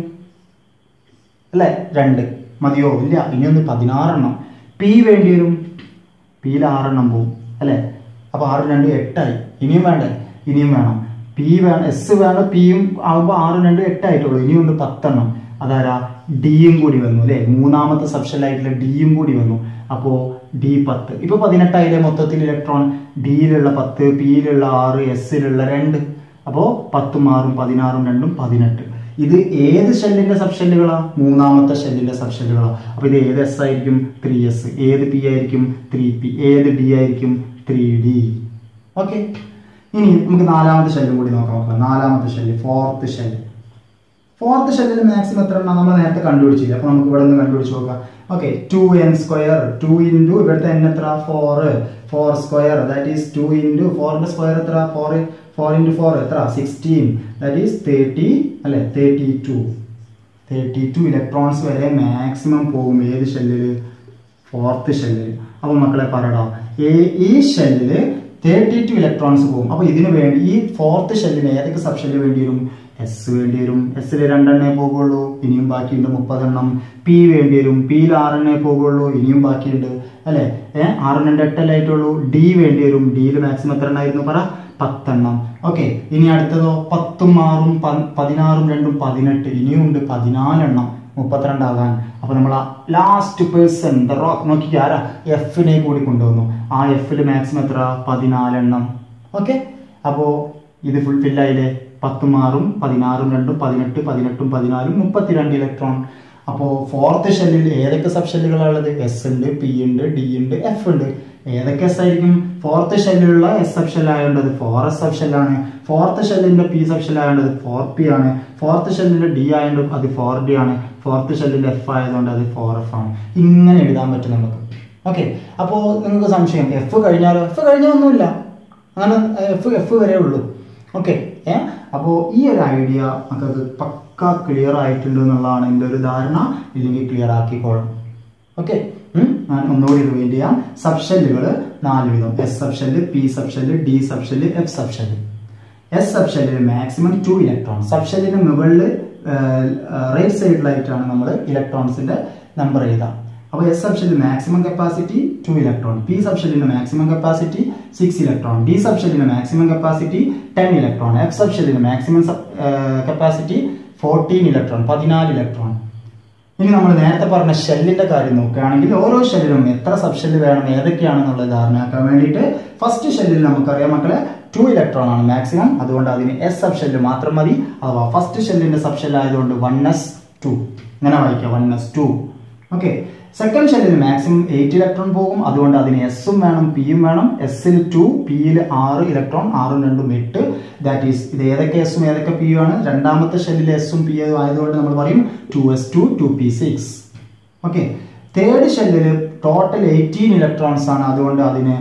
അല്ലേ രണ്ട് മതിയോ ഇല്ല ഇനി ഒന്ന് പതിനാറെണ്ണം പി വേണ്ടി വരും പിയിൽ ആറെണ്ണം പോവും അല്ലേ അപ്പൊ ആറ് രണ്ട് എട്ടായി ഇനിയും വേണ്ടേ ഇനിയും വേണം പി വേണം എസ് വേണം പിയും ആകുമ്പോൾ ആറ് രണ്ട് എട്ടായിട്ടുള്ളൂ ഇനിയും ഉണ്ട് പത്തെണ്ണം അതാരാ ഡിയും കൂടി വന്നു അല്ലേ മൂന്നാമത്തെ സബ്ഷനിലായിട്ടുള്ള ഡിയും കൂടി വന്നു അപ്പോ ഡി പത്ത് ഇപ്പൊ പതിനെട്ടായില്ലേ മൊത്തത്തിൽ ഇലക്ട്രോൺ ഡിയിലുള്ള പത്ത് പിയിലുള്ള ആറ് എസിലുള്ള രണ്ട് അപ്പോ പത്തും ആറും പതിനാറും രണ്ടും പതിനെട്ട് ഇത് ഏത് ഷെല്ലിന്റെ സബ് ഷെല്ലുകളാ മൂന്നാമത്തെ ഷെല്ലിന്റെ സബ് ഷെല്ലുകളാ അപ്പൊ ഇത് ഏത് എസ് ആയിരിക്കും ത്രീ എസ് ഏത് പി ആയിരിക്കും ത്രീ പി ഏത് ഡി ആയിരിക്കും ത്രീ ഡി ഓക്കെ ഇനി നമുക്ക് നാലാമത്തെ ഷെല്ലും കൂടി നോക്കാം മക്കളെ. നാലാമത്തെ ഷെല്ല് ഫോർത്ത് ഷെല്ല് ഫോർത്ത് ഷെല്ലിൽ മാക്സിമം എത്ര എണ്ണം നമ്മൾ നേരത്തെ കണ്ടുപിടിച്ചില്ല അപ്പൊ നമുക്ക് ഇവിടെ നിന്ന് കണ്ടുപിടിച്ച് നോക്കാം okay two n square two into ഇവിടുത്തെ എൻ എത്ര four four square that is two into ഫോറിന്റെ സ്ക്വയർ എത്ര ഫോർ ഫോർ ഇൻറ്റു ഫോർ എത്ര സിക്സ്റ്റീൻ ദാറ്റ് ഈസ് തേർട്ടി അല്ലെ thirty two thirty two electrons വരെ മാക്സിമം പോകും ഏത് ഷെല്ലിൽ ഫോർത്ത് ഷെല്ലിൽ അപ്പൊ മക്കളെ പറയടാ ഈ ഷെല്ലിൽ തേർട്ടി ടു ഇലക്ട്രോൺസ് പോകും അപ്പൊ ഇതിനു വേണ്ടി ഈ ഫോർത്ത് ഷെല്ലിന് ഏതൊക്കെ സബ് ഷെല്ല് വേണ്ടി വരും എസ് വേണ്ടി വരും എസ്സിൽ രണ്ടെണ്ണേ പോകുള്ളൂ ഇനിയും ബാക്കിയുണ്ട് മുപ്പതെണ്ണം പി വേണ്ടി വരും പിയിൽ ആറെണ്ണേ പോകുള്ളൂ ഇനിയും ബാക്കിയുണ്ട് അല്ലെ ഏഹ് ആറെണ്ണം എട്ടല്ലേ ആയിട്ടുള്ളൂ ഡി വേണ്ടി വരും ഡിയിൽ മാക്സിമം എത്ര എണ്ണായിരുന്നു പറ പത്തെണ്ണം ഓക്കെ ഇനി അടുത്തതോ പത്തും ആറും പ- പതിനാറും രണ്ടും പതിനെട്ട് ഇനിയും ഉണ്ട് പതിനാലെണ്ണം മുപ്പത്തിരണ്ടാകാൻ അപ്പൊ നമ്മൾ ലാസ്റ്റ് പേഴ്സൺ ദ റോക്ക് നോക്കി ആരാ എഫിനെ കൂടി കൊണ്ടുവന്നു ആ എഫിൽ മാക്സിമം എത്ര പതിനാലെണ്ണം ഓക്കെ അപ്പോ ഇത് ഫുൾ ഫില്ലായില്ലേ പത്തും ആറും പതിനാറും രണ്ടും പതിനെട്ട് പതിനെട്ടും പതിനാലും മുപ്പത്തിരണ്ട് ഇലക്ട്രോൺ അപ്പോൾ ഫോർത്ത് ഷെല്ലിൽ ഏതൊക്കെ സബ് ഷെല്ലുകളാണ് ഉള്ളത് എസ് ഉണ്ട് പി ഉണ്ട് ഡി ഉണ്ട് എഫ് ഉണ്ട് ഏതൊക്കെ എസ് ആയിരിക്കും ഫോർത്ത് ഷെല്ലിലുള്ള എസ് സബ് ഷെൽ ആയതുകൊണ്ട് അത് ഫോർ എസ് സബ് ഷെല്ലാണ് ഫോർത്ത് ഷെല്ലിന്റെ പി സബ് ഷെൽ ആയതുകൊണ്ട് അത് ഫോർ പി ആണ് ഫോർത്ത് ഷെല്ലിന്റെ ഡി ആയതുകൊണ്ട് അത് ഫോർ ഡി ആണ് ഫോർത്ത് ഷെല്ലിന്റെ എഫ് ആയതുകൊണ്ട് അത് ഫോർ എഫ് ആണ് ഇങ്ങനെ എഴുതാൻ പറ്റും നമുക്ക് ഓക്കെ അപ്പോൾ നിങ്ങൾക്ക് സംശയം എഫ് കഴിഞ്ഞാലോ എഫ് കഴിഞ്ഞാൽ ഒന്നുമില്ല അങ്ങനെ എഫ് എഫ് വരെ ഉള്ളൂ ഓക്കെ ഏ അപ്പോൾ ഈ ഒരു ഐഡിയ നമുക്കത് പക്ക ക്ലിയർ ആയിട്ടുണ്ട് എന്നുള്ളതാണ് എൻ്റെ ഒരു ധാരണ ഇല്ലെങ്കിൽ ക്ലിയർ ആക്കിക്കോളും ഓക്കെ ഞാൻ ഒന്നുകൂടി റിവൈൻഡ് ചെയ്യാം സബ്ഷെല്ലുകൾ നാല് വിധം s subshell p subshell d subshell f subshell s സബ്ഷെല്ലിൽ മാക്സിമം ടു ഇലക്ട്രോൺ സബ്ഷെല്ലിന് മുകളിൽ റൈറ്റ് സൈഡിലായിട്ടാണ് നമ്മൾ ഇലക്ട്രോൺസിന്റെ നമ്പർ എഴുതാം അപ്പോൾ എസ് സബ്ഷെല്ലിൽ maximum capacity two electron p സബ്ഷെല്ലിന് maximum capacity six electron d സബ്ഷെല്ലിന് maximum capacity ten electron f സബ്ഷെല്ലിന് മാക്സിമം കപ്പാസിറ്റി ഫോർട്ടീൻ ഇലക്ട്രോൺ പതിനാല് ഇലക്ട്രോൺ ഇനി നമ്മൾ നേരത്തെ പറഞ്ഞ ഷെല്ലിന്റെ കാര്യം നോക്കുകയാണെങ്കിൽ ഓരോ ഷെല്ലിലും എത്ര സബ് ഷെല്ല് വേണം ഏതൊക്കെയാണെന്നുള്ള ധാരണയാക്കാൻ വേണ്ടിയിട്ട് ഫസ്റ്റ് ഷെല്ലിൽ നമുക്കറിയാം മക്കളെ ടു ഇലക്ട്രോൺ ആണ് മാക്സിമം അതുകൊണ്ട് അതിന് എസ് സബ് ഷെല്ല് മാത്രം മതി അഥവാ ഫസ്റ്റ് ഷെല്ലിന്റെ സബ് ഷെല്ല് ആയതുകൊണ്ട് വൺ എസ് ടു ഇങ്ങനെ വായിക്കാം one S two okay second ഷെല്ലിൽ മാക്സിമം എയ്റ്റ് ഇലക്ട്രോൺ പോകും അതുകൊണ്ട് അതിന് എസും വേണം പിയും വേണം എസിൽ ടു പിയിൽ ആറ് ഇലക്ട്രോൺ ആറും രണ്ടും എട്ട് ദാറ്റ് ഈസ് ഇത് ഏതൊക്കെ എസും ഏതൊക്കെ പിയും ആണ് രണ്ടാമത്തെ ഷെല്ലിൽ എസും പി ആയതുകൊണ്ട് നമ്മൾ പറയും two S two two P six okay third ഷെല്ലിൽ ടോട്ടൽ എയ്റ്റീൻ ഇലക്ട്രോൺസ് ആണ് അതുകൊണ്ട് അതിന്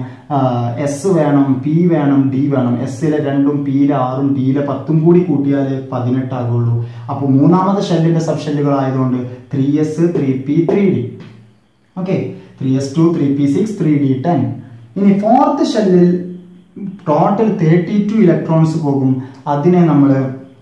എസ് വേണം പി വേണം ഡി വേണം എസ്സിലെ രണ്ടും പിയിലെ ആറും ഡിയിലെ പത്തും കൂടി കൂട്ടിയാലേ പതിനെട്ടാകുള്ളൂ അപ്പോൾ മൂന്നാമത്തെ ഷെല്ലിന്റെ സബ് ഷെല്ലുകൾ ആയതുകൊണ്ട് three S three P three d okay three S two three P six three d ten ഇനി ഫോർത്ത് ഷെല്ലിൽ ടോട്ടൽ തേർട്ടി ടു ഇലക്ട്രോൺസ് പോകും അതിനെ നമ്മൾ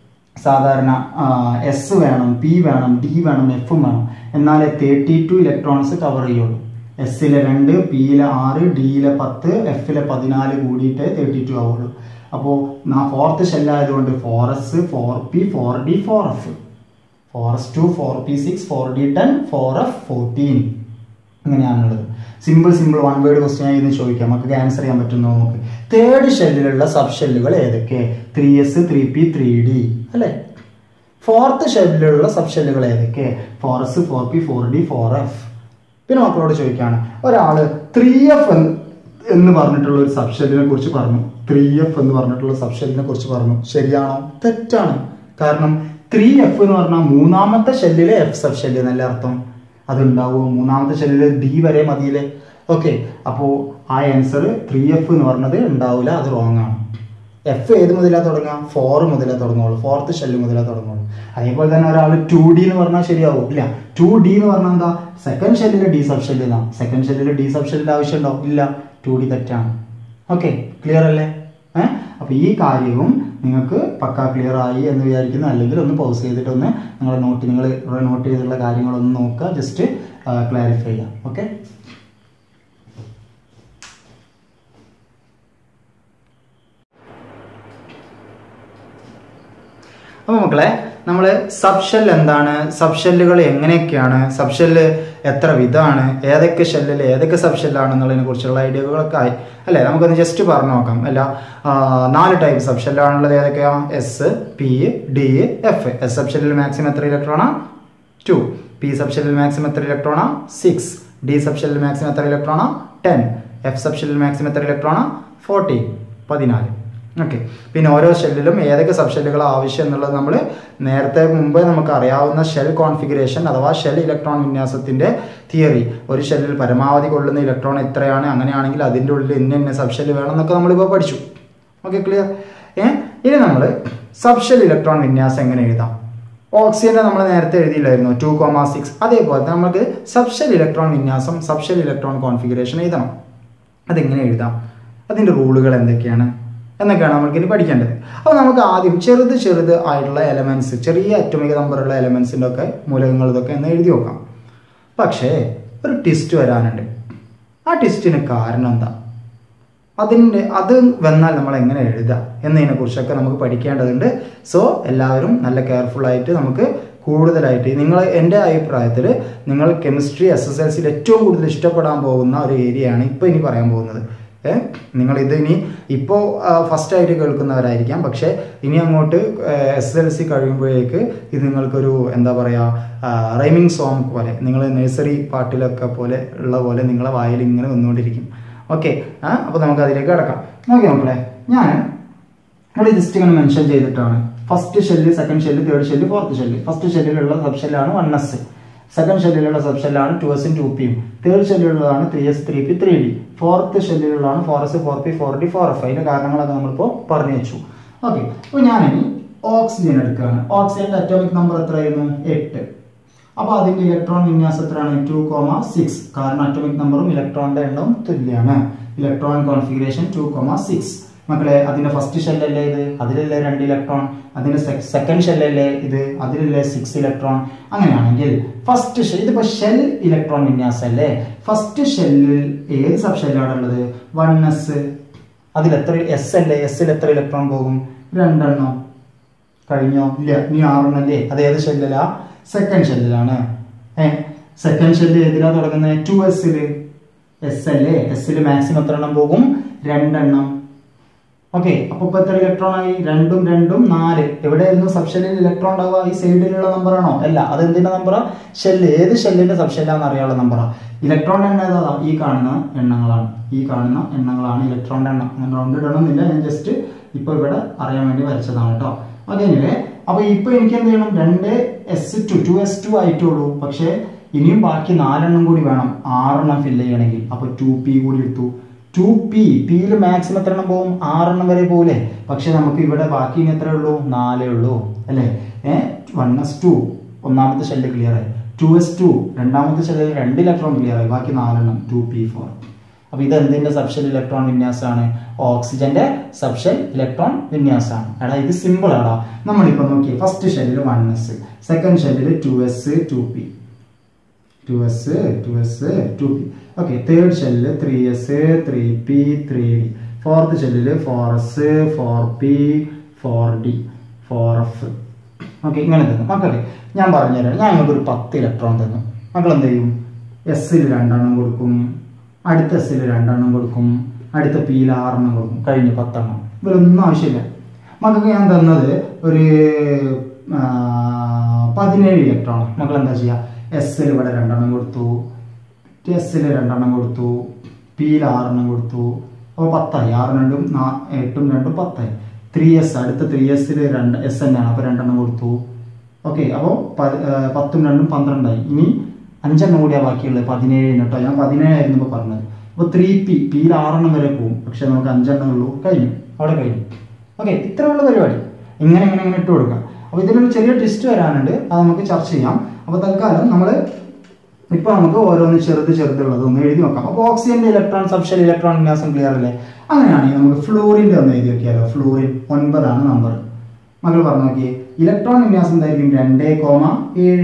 സാധാരണ എസ് വേണം പി വേണം ഡി വേണം എഫും വേണം എന്നാലേ തേർട്ടി ടു ഇലക്ട്രോൺസ് കവർ ചെയ്യുള്ളൂ എസ്സിലെ രണ്ട് പിയിലെ ആറ് ഡിയിലെ പത്ത് എഫിലെ പതിനാല് കൂടിയിട്ടേ തേർട്ടി ടു ആവുള്ളൂ അപ്പോൾ ഫോർത്ത് ഷെല്ലായതുകൊണ്ട് four S four P four D four f four s two four p six four d ten four f fourteen അങ്ങനെയാണുള്ളത് simple simple one word question ആയി ഇന്ന് ചോദിക്കാം നമുക്ക് ആൻസർ ചെയ്യാൻ പറ്റുന്നോ നോക്ക് തേർഡ് ഷെല്ലിലുള്ള സബ് ഷെല്ലുകൾ ഏതൊക്കെ three S three P three D അല്ലേ ഫോർത്ത് ഷെല്ലിലുള്ള സബ് ഷെല്ലുകൾ ഏതൊക്കെ four S four P four D four F പിന്നെ മക്കളോട് ചോദിക്കുകയാണ് ഒരാള് ത്രീ എഫ് എന്ന് പറഞ്ഞിട്ടുള്ള ഒരു സബ് ഷെല്ലിനെ കുറിച്ച് പറഞ്ഞു ത്രീ എഫ് എന്ന് പറഞ്ഞിട്ടുള്ള സബ് ഷെല്ലിനെ കുറിച്ച് പറഞ്ഞു ശരിയാണോ തെറ്റാണ് കാരണം ത്രീ എഫ് എന്ന് പറഞ്ഞാൽ മൂന്നാമത്തെ ഷെല്ലിലെ എഫ് സബ് ഷെല്ല് എന്നല്ല അർത്ഥം അതുണ്ടാവുമോ മൂന്നാമത്തെ ഷെല്ലിൽ ഡി വരെ മതിയില്ലേ ഓക്കെ അപ്പോൾ ആ ആൻസർ ത്രീ എഫ് എന്ന് പറഞ്ഞത് ഉണ്ടാവില്ല അത് റോങ് ആണ് എഫ് ഏത് മുതലാ തുടങ്ങുക ഫോർ മുതലേ തുടങ്ങുള്ളൂ ഫോർത്ത് ഷെല്ല് മുതലേ തുടങ്ങുള്ളൂ അതേപോലെ തന്നെ ഒരാൾ ടു ഡി എന്ന് പറഞ്ഞാൽ ശരിയാവും ഇല്ല ടു ഡി എന്ന് പറഞ്ഞാൽ എന്താ സെക്കൻഡ് ഷെല്ലിലെ ഡി സബ് ഷെല്ല് എന്നാ സെക്കൻഡ് ഷെല്ലിലെ ഡി സബ് ഷെല്ലിന്റെ ആവശ്യം ഉണ്ടാവും ഇല്ല ടു ഡി തെറ്റാണ് ഓക്കെ ക്ലിയർ അല്ലേ ഏഹ് അപ്പൊ ഈ കാര്യവും നിങ്ങൾക്ക് പക്കാ ക്ലിയർ ആയി എന്ന് വിചാരിക്കുന്നു അല്ലെങ്കിൽ ഒന്ന് പൗസ് ചെയ്തിട്ടൊന്ന് നിങ്ങളുടെ നോട്ട് നിങ്ങൾ നോട്ട് ചെയ്തിട്ടുള്ള കാര്യങ്ങളൊന്ന് നോക്കുക ജസ്റ്റ് ക്ലാരിഫൈ ചെയ്യാം ഓക്കെ അപ്പോൾ മക്കളെ നമ്മൾ സബ് ഷെൽ എന്താണ് സബ് ഷെല്ലുകൾ എങ്ങനെയൊക്കെയാണ് സബ് ഷെല്ല് എത്ര വിധമാണ് ഏതൊക്കെ ഷെല്ലിൽ ഏതൊക്കെ സബ് ഷെല്ലാണെന്നുള്ളതിനെ കുറിച്ചുള്ള ഐഡിയകളൊക്കെ ആയി അല്ലേ നമുക്കൊന്ന് ജസ്റ്റ് പറഞ്ഞു നോക്കാം അല്ല ആ, നാല് ടൈപ്പ് സബ് ഷെല്ലാണുള്ളത് ഏതൊക്കെയാ S P D F S sub ഷെല്ലിൽ മാക്സിമം എത്ര ഇലക്ട്രോണാ ടു പി സബ് ഷെല്ലിൽ മാക്സിമം എത്ര ഇലക്ട്രോണാ സിക്സ് ഡി സബ് ഷെല്ലിൽ മാക്സിമം എത്ര ഇലക്ട്രോണാ ടെൻ എഫ് സബ് ഷെല്ലിൽ മാക്സിമം എത്ര ഇലക്ട്രോണാ ഫോർട്ടീൻ പതിനാല് ഓക്കെ പിന്നെ ഓരോ ഷെല്ലിലും ഏതൊക്കെ സബ് ഷെല്ലുകൾ ആവശ്യം എന്നുള്ളത് നമ്മൾ നേരത്തെ മുമ്പ് നമുക്ക് അറിയാവുന്ന ഷെൽ കോൺഫിഗറേഷൻ അഥവാ ഷെൽ ഇലക്ട്രോൺ വിന്യാസത്തിന്റെ തിയറി ഒരു ഷെല്ലിൽ പരമാവധി കൊള്ളുന്ന ഇലക്ട്രോൺ എത്രയാണ് അങ്ങനെയാണെങ്കിൽ അതിൻ്റെ ഉള്ളിൽ ഇന്ന ഇന്ന സബ് ഷെല്ല് വേണം എന്നൊക്കെ നമ്മളിപ്പോൾ പഠിച്ചു ഓക്കെ ക്ലിയർ ഏ ഇനി നമ്മൾ സബ് ഷെൽ ഇലക്ട്രോൺ വിന്യാസം എങ്ങനെ എഴുതാം ഓക്സിജന്റെ നമ്മൾ നേരത്തെ എഴുതിയില്ലായിരുന്നു ടു കോമ സിക്സ് അതേപോലെ തന്നെ നമുക്ക് സബ്ഷെൽ ഇലക്ട്രോൺ വിന്യാസം സബ്ഷെൽ ഇലക്ട്രോൺ കോൺഫിഗറേഷൻ എഴുതണം അതെങ്ങനെ എഴുതാം അതിൻ്റെ റൂളുകൾ എന്തൊക്കെയാണ് എന്നൊക്കെയാണ് നമുക്ക് ഇനി പഠിക്കേണ്ടത് അപ്പോൾ നമുക്ക് ആദ്യം ചെറുത് ചെറുത് ആയിട്ടുള്ള എലമെൻറ്റ്സ് ചെറിയ അറ്റോമിക നമ്പറുള്ള എലമെൻസിൻ്റെ ഒക്കെ മൂലകങ്ങൾ ഇതൊക്കെ എന്ന് എഴുതി നോക്കാം പക്ഷേ ഒരു ടിസ്റ്റ് വരാനുണ്ട് ആ ടിസ്റ്റിന് കാരണം എന്താ അതിൻ്റെ അത് വന്നാൽ നമ്മൾ എങ്ങനെ എഴുതാം എന്നതിനെ കുറിച്ചൊക്കെ നമുക്ക് പഠിക്കേണ്ടതുണ്ട് സോ എല്ലാവരും നല്ല കെയർഫുൾ ആയിട്ട് നമുക്ക് കൂടുതലായിട്ട് നിങ്ങൾ എൻ്റെ അഭിപ്രായത്തിൽ നിങ്ങൾ കെമിസ്ട്രി എസ് എസ് എൽ സിയിൽ ഏറ്റവും കൂടുതൽ ഇഷ്ടപ്പെടാൻ പോകുന്ന ഒരു ഏരിയയാണ് ഇപ്പോൾ ഇനി പറയാൻ പോകുന്നത് ഏ നിങ്ങൾ ഇത് ഇനി ഇപ്പോൾ ഫസ്റ്റ് ആയിട്ട് കേൾക്കുന്നവരായിരിക്കാം പക്ഷേ ഇനി അങ്ങോട്ട് എസ് എൽ സി കഴിയുമ്പോഴേക്ക് ഇത് നിങ്ങൾക്കൊരു എന്താ പറയുക റൈമിങ് സോങ് പോലെ നിങ്ങൾ നഴ്സറി പാട്ടിലൊക്കെ പോലെ ഉള്ള പോലെ നിങ്ങളെ വായിൽ ഇങ്ങനെ വന്നുകൊണ്ടിരിക്കും ഓക്കെ ആ അപ്പോൾ നമുക്ക് അതിലേക്ക് കിടക്കാം നോക്കി നോക്കണേ ഞാൻ ഇവിടെ ജസ്റ്റ് ഇങ്ങനെ മെൻഷൻ ചെയ്തിട്ടാണ് first shell second shell third shell fourth shell first ഷെല്ലിലുള്ള സബ് ഷെല്ലാണ് വൺ എസ് സെക്കൻഡ് ഷെല്ലിലുള്ള സബ് ഷെല്ലാണ് ടു എസും ടു പിയും തേർഡ് ഷെല്ലിലുള്ളതാണ് three S three P three D fourth ഷെല്ലിലുള്ളതാണ് four S four P four D four F അതിന്റെ കാരണങ്ങളൊക്കെ നമ്മളിപ്പോൾ പറഞ്ഞു വെച്ചു ഓക്കെ അപ്പോൾ ഞാനിനി ഓക്സിജൻ എടുക്കുകയാണ് ഓക്സിജന്റെ അറ്റോമിക് നമ്പർ എത്രയായിരുന്നു എട്ട് അപ്പോൾ അതിന്റെ ഇലക്ട്രോൺ വിന്യാസം എത്രയാണ് ടു കോമ സിക്സ് കാരണം അറ്റോമിക് നമ്പറും ഇലക്ട്രോണിന്റെ എണ്ണവും തുല്യമാണ് electron configuration two comma six മക്കളെ അതിന്റെ ഫസ്റ്റ് ഷെല്ലല്ലേ ഇത് അതിലല്ലേ രണ്ട് ഇലക്ട്രോൺ അതിന്റെ സെക്കൻഡ് ഷെല്ലല്ലേ ഇത് അതിലല്ലേ സിക്സ് ഇലക്ട്രോൺ അങ്ങനെയാണെങ്കിൽ ഫസ്റ്റ് ഷെൽ ഇതിപ്പോ ഷെൽ ഇലക്ട്രോൺ വിന്യാസം അല്ലേ ഫസ്റ്റ് ഷെല്ലിൽ ഏത് സബ് ഷെല്ലാണ് ഉള്ളത് വൺ എസ് അതിൽ എത്ര എസ് അല്ലേ എസ്സിൽ എത്ര ഇലക്ട്രോൺ പോകും രണ്ടെണ്ണം കഴിഞ്ഞോ ഇല്ല ഇനി ആറെണ്ണല്ലേ അത് ഏത് ഷെല്ലിലാ സെക്കൻഡ് ഷെല്ലിലാണ് ഏ സെക്കൻഡ് ഷെല്ല് ഏതിലാ തുടങ്ങുന്നത് ടു എസ്സില് എസ് അല്ലേ എസ്സിൽ മാക്സിമം എത്ര എണ്ണം പോകും രണ്ടെണ്ണം ഓക്കെ അപ്പൊ ഇപ്പൊ എത്ര ഇലക്ട്രോൺ ആയി രണ്ടും രണ്ടും നാല് എവിടെയായിരുന്നു സബ് ഷെല്ലിൽ ഇലക്ട്രോൺ ഉണ്ടാവുക ഈ സൈഡിലുള്ള നമ്പർ ആണോ അല്ല അത് എന്തിന്റെ നമ്പറാ ഷെല്ല് ഏത് ഷെല്ലിന്റെ സബ് ഷെല്ലാന്ന് അറിയാനുള്ള നമ്പറാ ഇലക്ട്രോണിന്റെ എണ്ണം ഏതാ ഈ കാണുന്ന എണ്ണങ്ങളാണ് ഈ കാണുന്ന എണ്ണങ്ങളാണ് ഇലക്ട്രോണിന്റെ എണ്ണം അങ്ങനെ റൗണ്ട് ഇടണമെന്നില്ല ഞാൻ ജസ്റ്റ് ഇപ്പൊ ഇവിടെ അറിയാൻ വേണ്ടി വരച്ചതാണ് കേട്ടോ ഓക്കെ എനിവേ അപ്പൊ ഇപ്പൊ എനിക്ക് എന്ത് ചെയ്യണം രണ്ട് S two two S two ആയിട്ടുള്ളൂ പക്ഷേ ഇനിയും ബാക്കി നാലെണ്ണം കൂടി വേണം ആറെണ്ണം ഫില്ല് ചെയ്യണമെങ്കിൽ അപ്പൊ ടു പി കൂടി എടുത്തു ടു പി പിയിൽ മാക്സിമം എത്ര എണ്ണം പോകും ആറെണ്ണം വരെ പോകില്ലേ പക്ഷെ നമുക്ക് ഇവിടെ ബാക്കി ഇനി എത്ര ഉള്ളൂ നാലേ ഉള്ളൂ അല്ലേ ഏ വൺ എസ് ടു ഒന്നാമത്തെ ഷെല്ല് ക്ലിയർ ആയി ടു എസ് ടു രണ്ടാമത്തെ ഷെല്ലിൽ രണ്ട് ഇലക്ട്രോൺ ക്ലിയർ ആയി ബാക്കി നാലെണ്ണം ടു പി ഫോർ അപ്പൊ ഇത് എന്തിന്റെ സബ്ഷെൽ ഇലക്ട്രോൺ വിന്യാസമാണ് ഓക്സിജന്റെ സബ്ഷെൽ ഇലക്ട്രോൺ വിന്യാസമാണ് എടാ ഇത് സിമ്പിൾ ആടാ നമ്മളിപ്പോ നോക്കി ഫസ്റ്റ് ഷെല്ലിൽ വൺ എസ് സെക്കൻഡ് ഷെല്ലിൽ two S two P two S two S two P okay third ഷെല്ലിൽ three S three P three D fourth ഷെല്ലിൽ four S four P four D four F okay ഇങ്ങനെ തന്നു മക്കളെ ഞാൻ പറഞ്ഞുതരാം ഞാൻ നിങ്ങൾക്ക് ഒരു പത്ത് ഇലക്ട്രോൺ തന്നു മക്കൾ എന്ത് ചെയ്യും എസ്സിൽ രണ്ടെണ്ണം കൊടുക്കും അടുത്ത എസ്സിൽ രണ്ടെണ്ണം കൊടുക്കും അടുത്ത പിയിൽ ആറെണ്ണം കൊടുക്കും കഴിഞ്ഞു പത്തെണ്ണം ഇവരൊന്നും ആവശ്യമില്ല മക്കൾക്ക് ഞാൻ തന്നത് ഒരു ആ, പതിനേഴ് ഇലക്ട്രോൺ മക്കൾ എന്താ ചെയ്യുക എസ്സിൽ ഇവിടെ രണ്ടെണ്ണം കൊടുത്തു എസ്സിൽ രണ്ടെണ്ണം കൊടുത്തു പിയിൽ ആറെണ്ണം കൊടുത്തു അപ്പോൾ പത്തായി ആറ് രണ്ടും നാ- എട്ടും രണ്ടും പത്തായി ത്രീ എസ് അടുത്ത ത്രീ എസ്സിൽ രണ്ട് എസ് തന്നെയാണ് അപ്പോൾ രണ്ടെണ്ണം കൊടുത്തു ഓക്കെ അപ്പോൾ പത്തും രണ്ടും പന്ത്രണ്ടായി ഇനി അഞ്ചെണ്ണം കൂടിയാ ബാക്കിയുള്ളത് പതിനേഴിന് കേട്ടോ ഞാൻ പതിനേഴായിരുന്നു ഇപ്പോൾ പറഞ്ഞത് അപ്പോൾ ത്രീ പി പിയിൽ ആറെണ്ണം വരെ പോകും പക്ഷെ നമുക്ക് അഞ്ചെണ്ണം ഉള്ളൂ കഴിഞ്ഞു അവിടെ കഴിഞ്ഞു ഓക്കെ ഇത്രയുള്ള പരിപാടി ഇങ്ങനെ ഇങ്ങനെ ഇങ്ങനെ ഇട്ട് കൊടുക്കാം അപ്പോൾ ഇതിനൊരു ചെറിയ ട്വിസ്റ്റ് വരാനുണ്ട് അത് നമുക്ക് ചർച്ച ചെയ്യാം അപ്പോൾ തൽക്കാലം നമ്മൾ ഇപ്പൊ നമുക്ക് ഓരോന്ന് ചെറുത് ചെറുതുള്ളത് ഒന്ന് എഴുതി നോക്കാം അപ്പോൾ ഓക്സിജന്റെ ഇലക്ട്രോൺ സബ്ഷൽ ഇലക്ട്രോൺ വിന്യാസം ക്ലിയർ അല്ലേ അങ്ങനെയാണെങ്കിൽ നമുക്ക് ഫ്ലൂറിന്റെ ഒന്ന് എഴുതി നോക്കിയാലോ ഫ്ലൂറിൻ ഒൻപതാണ് നമ്പർ മകൾ പറഞ്ഞു നോക്കിയേ ഇലക്ട്രോൺ വിന്യാസം എന്തായിരിക്കും രണ്ട് കോമ ഏഴ്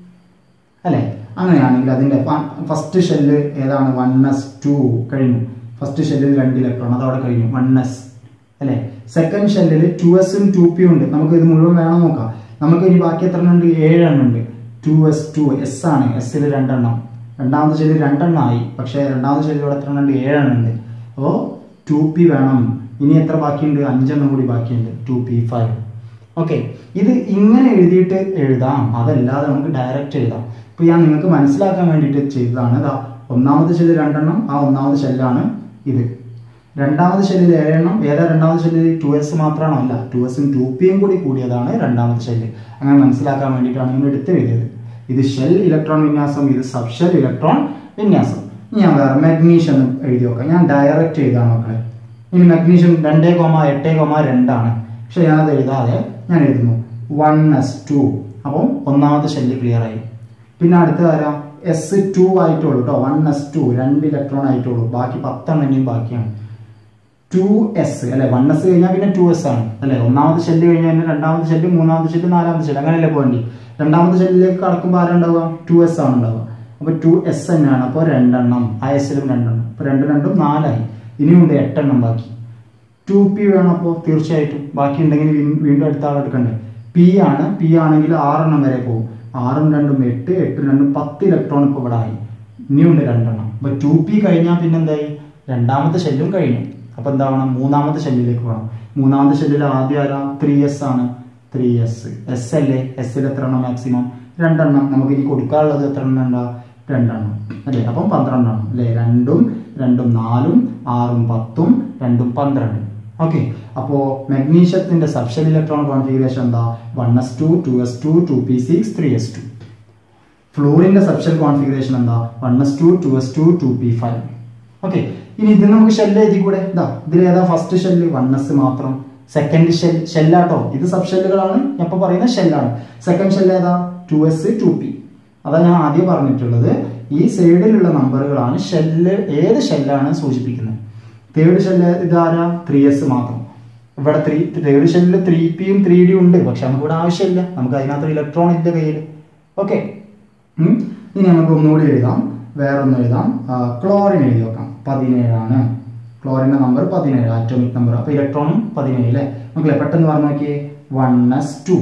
അല്ലേ അങ്ങനെയാണെങ്കിൽ അതിന്റെ ഫസ്റ്റ് ഷെല്ല് ഏതാണ് വൺ എസ് ടു കഴിഞ്ഞു ഫസ്റ്റ് ഷെല്ലിൽ രണ്ട് ഇലക്ട്രോൺ അതവിടെ കഴിഞ്ഞു വൺ എസ് അല്ലേ സെക്കൻഡ് ഷെല്ലിൽ ടു എസും ടു പിയും ഉണ്ട് നമുക്ക് ഇത് മുഴുവൻ വേണം നോക്കാം നമുക്ക് ഇനി ബാക്കി എത്ര എണ്ണം ഉണ്ട് ഏഴെണ്ണം ഉണ്ട് ടു എസ് ടു എസ് ആണ് എസ്സിൽ രണ്ടെണ്ണം രണ്ടാമത്തെ ഷെല്ലിൽ രണ്ടെണ്ണം ആയി പക്ഷേ രണ്ടാമത്തെ ഷെല്ലിൽ ഇവിടെ എത്ര എണ്ണം ഉണ്ട് ഏഴെണ്ണം ഉണ്ട് അപ്പോൾ ടു പി വേണം ഇനി എത്ര ബാക്കിയുണ്ട് അഞ്ചെണ്ണം കൂടി ബാക്കിയുണ്ട് ടു പി ഫൈവ് ഓക്കെ ഇത് ഇങ്ങനെ എഴുതിയിട്ട് എഴുതാം അതല്ലാതെ നമുക്ക് ഡയറക്റ്റ് എഴുതാം ഇപ്പൊ ഞാൻ നിങ്ങൾക്ക് മനസ്സിലാക്കാൻ വേണ്ടിയിട്ട് ചെയ്തതാണ് ഇതാ ഒന്നാമത്തെ ഷെല്ല് രണ്ടെണ്ണം ആ ഒന്നാമത്തെ ഷെല്ലാണ് ഇത് രണ്ടാമത്തെ ഷെല്ലിൽ ഏഴെണ്ണം ഏതാ രണ്ടാമത്തെ ഷെല്ലിൽ ടു എസ് മാത്രമാണോ അല്ല ടു എസും ടു പിയും കൂടി കൂടിയതാണ് രണ്ടാമത്തെ ഷെല്ല് അങ്ങനെ മനസ്സിലാക്കാൻ വേണ്ടിയിട്ടാണ് ഇങ്ങനെ എടുത്ത് എഴുതിയത് ഇത് ഷെൽ ഇലക്ട്രോൺ വിന്യാസം ഇത് സബ് ഷെൽ ഇലക്ട്രോൺ വിന്യാസം ഇനി ഞാൻ വേറെ മാഗ്നീഷ്യം എന്ന് എഴുതി നോക്കാം ഞാൻ ഡയറക്റ്റ് എഴുതാം മക്കളെ ഇനി മാഗ്നീഷ്യം രണ്ടേ കോമ എട്ടേ കോമ രണ്ടാണ് പക്ഷെ ഞാനത് എഴുതാതെ ഞാൻ എഴുതുന്നു വൺ എസ് ടു അപ്പം ഒന്നാമത്തെ ഷെല്ല് ക്ലിയർ ആയി പിന്നെ അടുത്ത ആരാ എസ് ടു ആയിട്ടുള്ളൂ കേട്ടോ വൺ എസ് ടു രണ്ട് ഇലക്ട്രോൺ ആയിട്ടുള്ളൂ ബാക്കി പത്തെണ്ണം ഇനിയും ബാക്കിയാണ് ടു എസ് അല്ലെ വൺ എസ് കഴിഞ്ഞാൽ പിന്നെ ടു എസ് ആണ് അല്ലെ ഒന്നാമത്തെ ഷെല്ല് കഴിഞ്ഞാൽ പിന്നെ രണ്ടാമത്തെ ഷെല്ല് മൂന്നാമത്തെ ഷെല്ല് നാലാമത്തെ ഷെല്ല് അങ്ങനെയല്ലേ പോകേണ്ടി രണ്ടാമത്തെ ഷെല്ലിലേക്ക് കടക്കുമ്പോൾ ആരാ ഉണ്ടാവുക ടു എസ് ആണ് ഉണ്ടാവുക അപ്പൊ ടു എസ് തന്നെയാണ് അപ്പോൾ രണ്ടെണ്ണം ആ എസിലും രണ്ടെണ്ണം അപ്പൊ രണ്ട് രണ്ടും നാലായി ഇനിയുണ്ട് എട്ടെണ്ണം ബാക്കി ടു പി വേണം അപ്പോൾ തീർച്ചയായിട്ടും ബാക്കി ഉണ്ടെങ്കിൽ വീ- വീണ്ടും അടുത്ത ആൾ എടുക്കണ്ടേ പി ആണ് പി ആണെങ്കിൽ ആറെണ്ണം വരെ പോകും ആറും രണ്ടും എട്ട് എട്ടും രണ്ടും പത്ത് ഇലക്ട്രോൺ ഇപ്പോൾ ഇവിടെ ആയി ഇനിയുണ്ട് രണ്ടെണ്ണം അപ്പൊ ടു പി കഴിഞ്ഞാൽ പിന്നെ എന്തായി രണ്ടാമത്തെ ഷെല്ലും കഴിഞ്ഞു അപ്പൊ എന്താവണം മൂന്നാമത്തെ ഷെല്ലിലേക്ക് പോകണം മൂന്നാമത്തെ ഷെല്ലിൽ ആദ്യം ആരാ ത്രീ എസ് ആണ് ത്രീ എസ് എസ് അല്ലേ എസ്സിൽ എത്ര എണ്ണം മാക്സിമം രണ്ടെണ്ണം നമുക്ക് ഇനി കൊടുക്കാനുള്ളത് എത്ര എണ്ണം ഉണ്ടാ രണ്ടെണ്ണം അല്ലേ അപ്പം പന്ത്രണ്ടെണ്ണം അല്ലേ രണ്ടും രണ്ടും നാലും ആറും പത്തും രണ്ടും പന്ത്രണ്ട് ഓക്കെ അപ്പോൾ മെഗ്നീഷ്യത്തിന്റെ സബ്ഷൽ ഇലക്ട്രോൺ കോൺഫിഗറേഷൻ എന്താ one S two two S two two P six three S two ഫ്ലൂറിന്റെ സബ്ഷൽ കോൺഫിഗറേഷൻ എന്താ one S two two S two two P five okay ഇനി ഇത് നമുക്ക് ഷെല്ല് എഴുതി കൂടെ ഇതാ ഇതിൽ ഏതാ ഫസ്റ്റ് ഷെല്ല് വൺ എസ് മാത്രം സെക്കൻഡ് ഷെൽ ഷെല്ലാട്ടോ ഇത് സബ് ഷെല്ലുകളാണ് ഞാൻ ഇപ്പോൾ പറയുന്ന ഷെല്ലാണ് സെക്കൻഡ് ഷെല്ല് ഏതാ ടു എസ് ടു പി അതാ ഞാൻ ആദ്യം പറഞ്ഞിട്ടുള്ളത് ഈ സൈഡിലുള്ള നമ്പറുകളാണ് ഷെല്ല് ഏത് ഷെല്ലാണ് സൂചിപ്പിക്കുന്നത് തേർഡ് ഷെല്ല് ഇതാരാ ത്രീ എസ് മാത്രം ഇവിടെ ത്രീ തേർഡ് ഷെല്ലിൽ ത്രീ പിയും ത്രീ ഡി ഉണ്ട് പക്ഷെ നമുക്ക് ഇവിടെ ആവശ്യമില്ല നമുക്ക് അതിനകത്ത് ഇലക്ട്രോൺ ഇല്ല കയ്യിൽ ഓക്കെ ഇനി നമുക്ക് ഒന്നുകൂടി എഴുതാം വേറൊന്ന് എഴുതാം ക്ലോറിൻ എഴുതി വെക്കാം പതിനേഴാണ് ക്ലോറിന്റെ നമ്പർ പതിനേഴ് ആറ്റോമിക് നമ്പർ അപ്പൊ ഇലക്ട്രോണും പതിനേഴ് അല്ലേ നമുക്കില്ലേ പെട്ടെന്ന് പറഞ്ഞു നോക്കിയേ വൺ എസ് ടു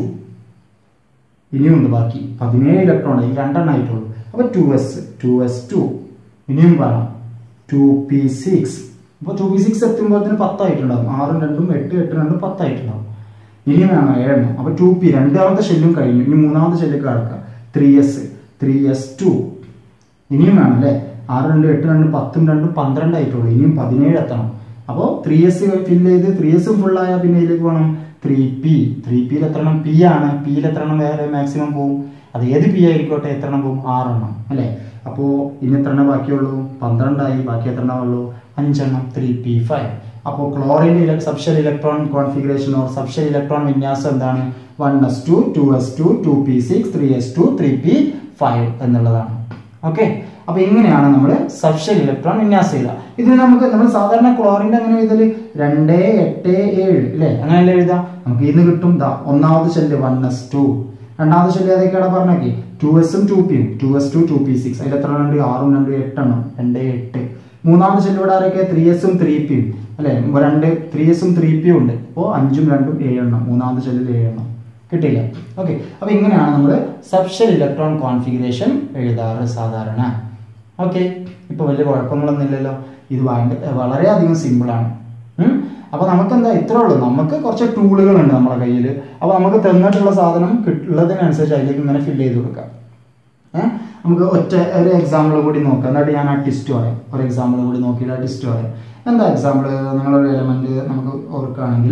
ഇനിയുണ്ട് ബാക്കി പതിനേഴ് ഇലക്ട്രോൺ ഈ രണ്ടെണ്ണം ആയിട്ടുള്ളൂ അപ്പൊ two S two S two ഇനിയും പറയാം ടു പി സിക്സ് അപ്പോൾ ടു പി സിക്സ് എത്തുമ്പോഴത്തേന് പത്തായിട്ടുണ്ടാവും ആറും രണ്ടും എട്ട് എട്ട് രണ്ടും പത്തായിട്ടുണ്ടാവും ഇനിയും വേണം ഏഴെണ്ണം അപ്പൊ ടു പി രണ്ടാമത്തെ ഷെല്ലും കഴിഞ്ഞു ഇനി മൂന്നാമത്തെ ഷെല്ലിൽ കിടക്കുക three S three S two ഇനിയും വേണം അല്ലേ ആറ് രണ്ട് എട്ട് രണ്ട് പത്തും രണ്ടും പന്ത്രണ്ട് ആയിട്ടുള്ളൂ ഇനിയും പതിനേഴ് എത്തണം അപ്പോൾ ത്രീ എസ് ഫില്ല് ചെയ്ത് ത്രീ എസ് ഫുള്ളായാൽ പിന്നെ ഇതിലേക്ക് വേണം ത്രീ പി ത്രീ പിയിൽ എത്രണ്ണം പി ആണ് പിയിൽ എത്രണ്ണം വേറെ മാക്സിമം പോവും അത് ഏത് പി ആയിരിക്കോട്ടെ എത്രണ്ണം പോവും ആറെണ്ണം അല്ലേ അപ്പോൾ ഇനി എത്രണ്ണം ബാക്കിയുള്ളൂ പന്ത്രണ്ടായി ബാക്കി എത്രണ്ണം ഉള്ളൂ അഞ്ചെണ്ണം ത്രീ പി ഫൈവ് അപ്പോൾ chlorine subshell electron configuration or subshell electron വിന്യാസം എന്താണ് one S two two S two two P six three S two three P five എന്നുള്ളതാണ് ഓക്കെ അപ്പൊ ഇങ്ങനെയാണ് നമ്മൾ സബ്ഷൽ ഇലക്ട്രോൺ വിന്യാസം ചെയ്ത ഇതിന് നമുക്ക് നമ്മൾ സാധാരണ ക്ലോറിന്റെ അങ്ങനെ എഴുതല് രണ്ട് എട്ട് ഏഴ് അല്ലേ അങ്ങനെയല്ലേ എഴുതാം നമുക്ക് ഇന്ന് കിട്ടും ദാ ഒന്നാമത് ഷെല്ല് വൺ എസ് ടു രണ്ടാമത്തെ ഷെല്ല് ഏതൊക്കെയാണ് പറഞ്ഞേക്ക് ടു എസും ടു പിയും two S two two P six അതിൽ എത്ര ഉണ്ട് ആറും രണ്ട് എട്ടെണ്ണം രണ്ട് എട്ട് മൂന്നാമത്തെ ഷെല്ല് ഇവിടെ ആരൊക്കെ ത്രീ എസും ത്രീ പിയും അല്ലെ രണ്ട് ത്രീ എസും ത്രീ പിയും ഉണ്ട് അപ്പോൾ അഞ്ചും രണ്ടും ഏഴെണ്ണം മൂന്നാമത്തെ ഷെല്ലിൽ ഏഴെണ്ണം കിട്ടില്ല ഓക്കെ അപ്പൊ ഇങ്ങനെയാണ് നമ്മൾ സബ്ഷൽ ഇലക്ട്രോൺ കോൺഫിഗറേഷൻ എഴുതാറ് സാധാരണ ഓക്കെ ഇപ്പൊ വലിയ കുഴപ്പങ്ങളൊന്നും ഇല്ലല്ലോ ഇത് ഭയങ്കര വളരെയധികം സിമ്പിൾ ആണ് ഉം? അപ്പൊ നമുക്ക് എന്താ ഇത്രേ ഉള്ളൂ നമുക്ക് കുറച്ച് ടൂളുകൾ ഉണ്ട് നമ്മുടെ കയ്യിൽ അപ്പൊ നമുക്ക് തന്നിട്ടുള്ള സാധനം കിട്ട്- ഉള്ളതിനനുസരിച്ച് അതിലേക്ക് ഇങ്ങനെ ഫില്ല് ചെയ്ത് കൊടുക്കാം ഏഹ് നമുക്ക് ഒറ്റ ഒരു എക്സാമ്പിൾ കൂടി നോക്കാം എന്നിട്ട് ഞാൻ ആ ടിസ്റ്റ് പറയാം ഒരു എക്സാമ്പിൾ കൂടി നോക്കിയിട്ട് ആ ടിസ്റ്റ് പറയാം എന്താ എക്സാമ്പിൾ നിങ്ങളൊരു എലമെന്റ് നമുക്ക് ഓർക്കുകയാണെങ്കിൽ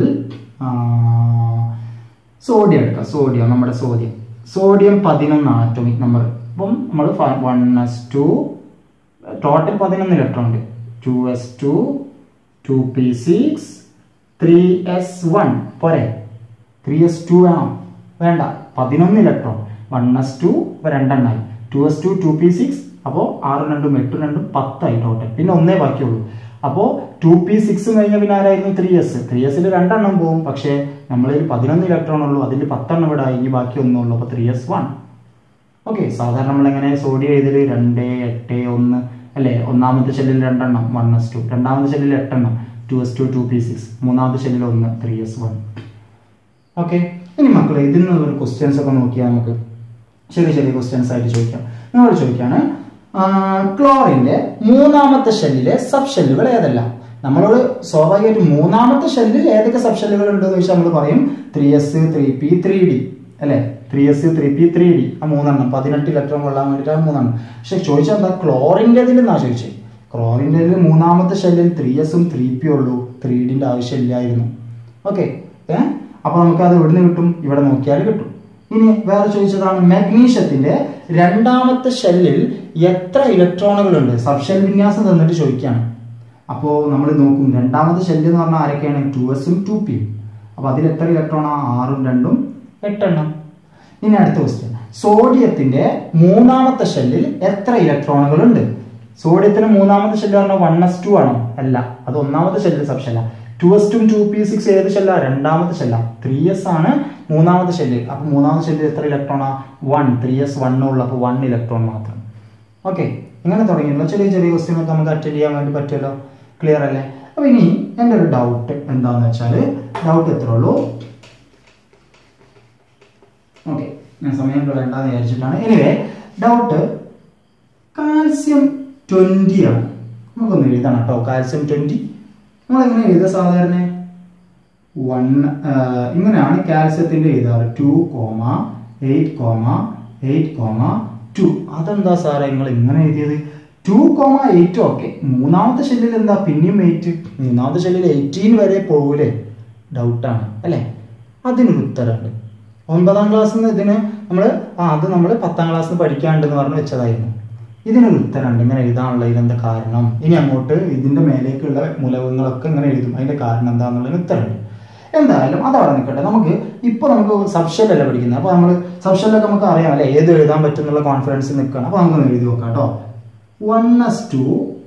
സോഡിയം എടുക്കാം സോഡിയം നമ്മുടെ സോഡിയം സോഡിയം പതിനൊന്ന് ആറ്റോമിക് നമ്പർ അപ്പം നമ്മൾ വൺ എസ് ടു ടോട്ടൽ പതിനൊന്ന് ഇലക്ട്രോൺ ഉണ്ട് two S two two P six three S one പോരെ ത്രീ എസ് ടു വേണം വേണ്ട പതിനൊന്ന് ഇലക്ട്രോൺ വൺ എസ് ടു രണ്ടെണ്ണായി two S two two P six അപ്പോൾ ആറും രണ്ടും എട്ടും രണ്ടും പത്തായി ടോട്ടൽ പിന്നെ ഒന്നേ ബാക്കിയുള്ളൂ അപ്പോൾ ടു പി സിക്സ് കഴിഞ്ഞ പിന്നെ ആരായിരുന്നു ത്രീ എസ് ത്രീ എസിൽ രണ്ടെണ്ണം പോകും പക്ഷേ നമ്മളിൽ പതിനൊന്ന് ഇലക്ട്രോൺ ഉള്ളൂ അതിൽ പത്തെണ്ണം ഇവിടെ ആയി ഇനി ബാക്കി ഒന്നേ ഉള്ളൂ അപ്പോൾ ത്രീ എസ് വൺ ഓക്കെ സാധാരണ നമ്മൾ എങ്ങനെ സോഡിയം ഇതിൽ രണ്ട് എട്ട് ഒന്ന് അല്ലേ ഒന്നാമത്തെ ഷെല്ലിൽ രണ്ടെണ്ണം വൺ എസ് ടു രണ്ടാമത്തെ ഷെല്ലിൽ എട്ടെണ്ണം two S two two P six മൂന്നാമത്തെ ഷെല്ലിൽ ഒന്ന് ത്രീ എസ് വൺ ഓക്കെ ഇനി മക്കളെ ഇതിൽ നിന്ന് ഒരു ക്വസ്റ്റ്യൻസ് ഒക്കെ നോക്കിയാൽ നമുക്ക് ചെറിയ ചെറിയ ക്വസ്റ്റ്യൻസ് ആയിട്ട് ചോദിക്കാം നിങ്ങൾ ചോദിക്കാണ് ക്ലോറിന്റെ മൂന്നാമത്തെ ഷെല്ലിലെ സബ് ഷെല്ലുകൾ ഏതെല്ലാം നമ്മളോട് സ്വാഭാവികമായിട്ട് മൂന്നാമത്തെ ഷെല്ലിൽ ഏതൊക്കെ സബ് ഷെല്ലുകൾ ഉണ്ടെന്ന് ചോദിച്ചാൽ നമ്മൾ പറയും three S three P three D അല്ലെ three S three P three D ആ മൂന്നെണ്ണം പതിനെട്ട് ഇലക്ട്രോൺ കൊള്ളാൻ വേണ്ടിയിട്ട് ആ മൂന്നെണ്ണം പക്ഷെ ചോദിച്ചാൽ എന്താ ക്ലോറിൻ്റെതിൽ എന്നാ ചോദിച്ചത് ക്ലോറിൻ്റെതിൽ മൂന്നാമത്തെ ഷെല്ലിൽ ത്രീ എസും ത്രീ പി ഉള്ളൂ ത്രീ ഡിൻ്റെ ആവശ്യമില്ലായിരുന്നു ഓക്കെ ഏ അപ്പൊ നമുക്ക് അത് എവിടുന്ന് കിട്ടും ഇവിടെ നോക്കിയാൽ കിട്ടും ഇനി വേറെ ചോദിച്ചതാണ് മാഗ്നീഷ്യത്തിന്റെ രണ്ടാമത്തെ ഷെല്ലിൽ എത്ര ഇലക്ട്രോണുകൾ ഉണ്ട് സബ്ഷെൽ വിന്യാസം തന്നിട്ട് ചോദിക്കുകയാണ് അപ്പോൾ നമ്മൾ നോക്കും രണ്ടാമത്തെ ഷെല്ല് എന്ന് പറഞ്ഞാൽ ആരൊക്കെയാണ് ടു എസും ടു പിയും അപ്പൊ അതിൽ എത്ര ഇലക്ട്രോണാ ആറും രണ്ടും എട്ടെണ്ണം ഇനി അടുത്ത ക്വസ്റ്റ്യൻ സോഡിയത്തിന്റെ മൂന്നാമത്തെ ഷെല്ലിൽ എത്ര ഇലക്ട്രോണുകൾ ഉണ്ട് സോഡിയത്തിന് മൂന്നാമത്തെ ഷെല്ല് പറഞ്ഞാൽ വൺ എസ് ടു ആണോ അല്ല അത് ഒന്നാമത്തെ shell sub shell two S two two P six ഏത് ഷെല്ല രണ്ടാമത്തെ ഷെല്ല ത്രീ എസ് ആണ് മൂന്നാമത്തെ ഷെല്ല് അപ്പൊ മൂന്നാമത്തെ ഷെല്ലിൽ എത്ര ഇലക്ട്രോണാ വൺ ത്രീ എസ് വൺ ഉള്ളു അപ്പൊ വൺ ഇലക്ട്രോൺ മാത്രം ഓക്കെ ഇങ്ങനെ തുടങ്ങിയല്ലോ ചെറിയ ചെറിയ ക്വസ്റ്റ്യൻ ഒക്കെ നമുക്ക് അറ്റൻഡ് ചെയ്യാൻ വേണ്ടി പറ്റുമല്ലോ ക്ലിയർ അല്ലേ അപ്പൊ ഇനി എൻ്റെ ഒരു ഡൗട്ട് എന്താന്ന് വെച്ചാൽ ഡൗട്ട് എത്ര ഉള്ളൂ ഓക്കെ ഞാൻ സമയം കളയണ്ടെന്ന് വിചാരിച്ചിട്ടാണ് എനിവേ ഡൗട്ട് കാൽസ്യം ട്വന്റി ആണ് നമുക്കൊന്ന് എഴുതണം കേട്ടോ കാൽസ്യം ട്വന്റി നമ്മൾ എങ്ങനെ എഴുതുക സാധാരണ വൺ ഇങ്ങനെയാണ് കാൽസ്യത്തിന്റെ എഴുതാറ് two comma eight comma eight comma two അതെന്താ സാറേ നിങ്ങൾ ഇങ്ങനെ എഴുതിയത് ടു കോമ എയ്റ്റ് ഓക്കെ മൂന്നാമത്തെ ഷെല്ലിൽ എന്താ പിന്നെയും എയ്റ്റ് മൂന്നാമത്തെ ഷെല്ലിൽ എയ്റ്റീൻ വരെ പോകൂലേ ഡൗട്ടാണ് അല്ലേ അതിനൊരു ഉത്തരമുണ്ട് ഒൻപതാം ക്ലാസ്സിൽ നിന്ന് ഇതിന് നമ്മൾ ആ അത് നമ്മൾ പത്താം ക്ലാസ്സിൽ നിന്ന് പഠിക്കാണ്ടെന്ന് പറഞ്ഞ് വെച്ചതായിരുന്നു ഇതിനൊരു ഉത്തരമുണ്ട് ഇങ്ങനെ എഴുതാനുള്ള ഇതിനെന്താ കാരണം ഇനി അങ്ങോട്ട് ഇതിന്റെ മേലേക്കുള്ള മൂലകങ്ങളൊക്കെ ഇങ്ങനെ എഴുതും അതിന്റെ കാരണം എന്താണെന്നുള്ളതിന് ഉത്തരമുണ്ട് എന്തായാലും അതവിടെ നിൽക്കട്ടെ നമുക്ക് ഇപ്പോൾ നമുക്ക് സബ്ഷെല്ലല്ല പഠിക്കുന്നത് അപ്പോൾ നമ്മൾ സബ്ഷെല്ലൊക്കെ നമുക്ക് അറിയാം അല്ലേ ഏത് എഴുതാൻ പറ്റും എന്നുള്ള കോൺഫിഡൻസ് നിൽക്കണം അപ്പോൾ നമുക്ക് എഴുതി നോക്കാം കേട്ടോ one S two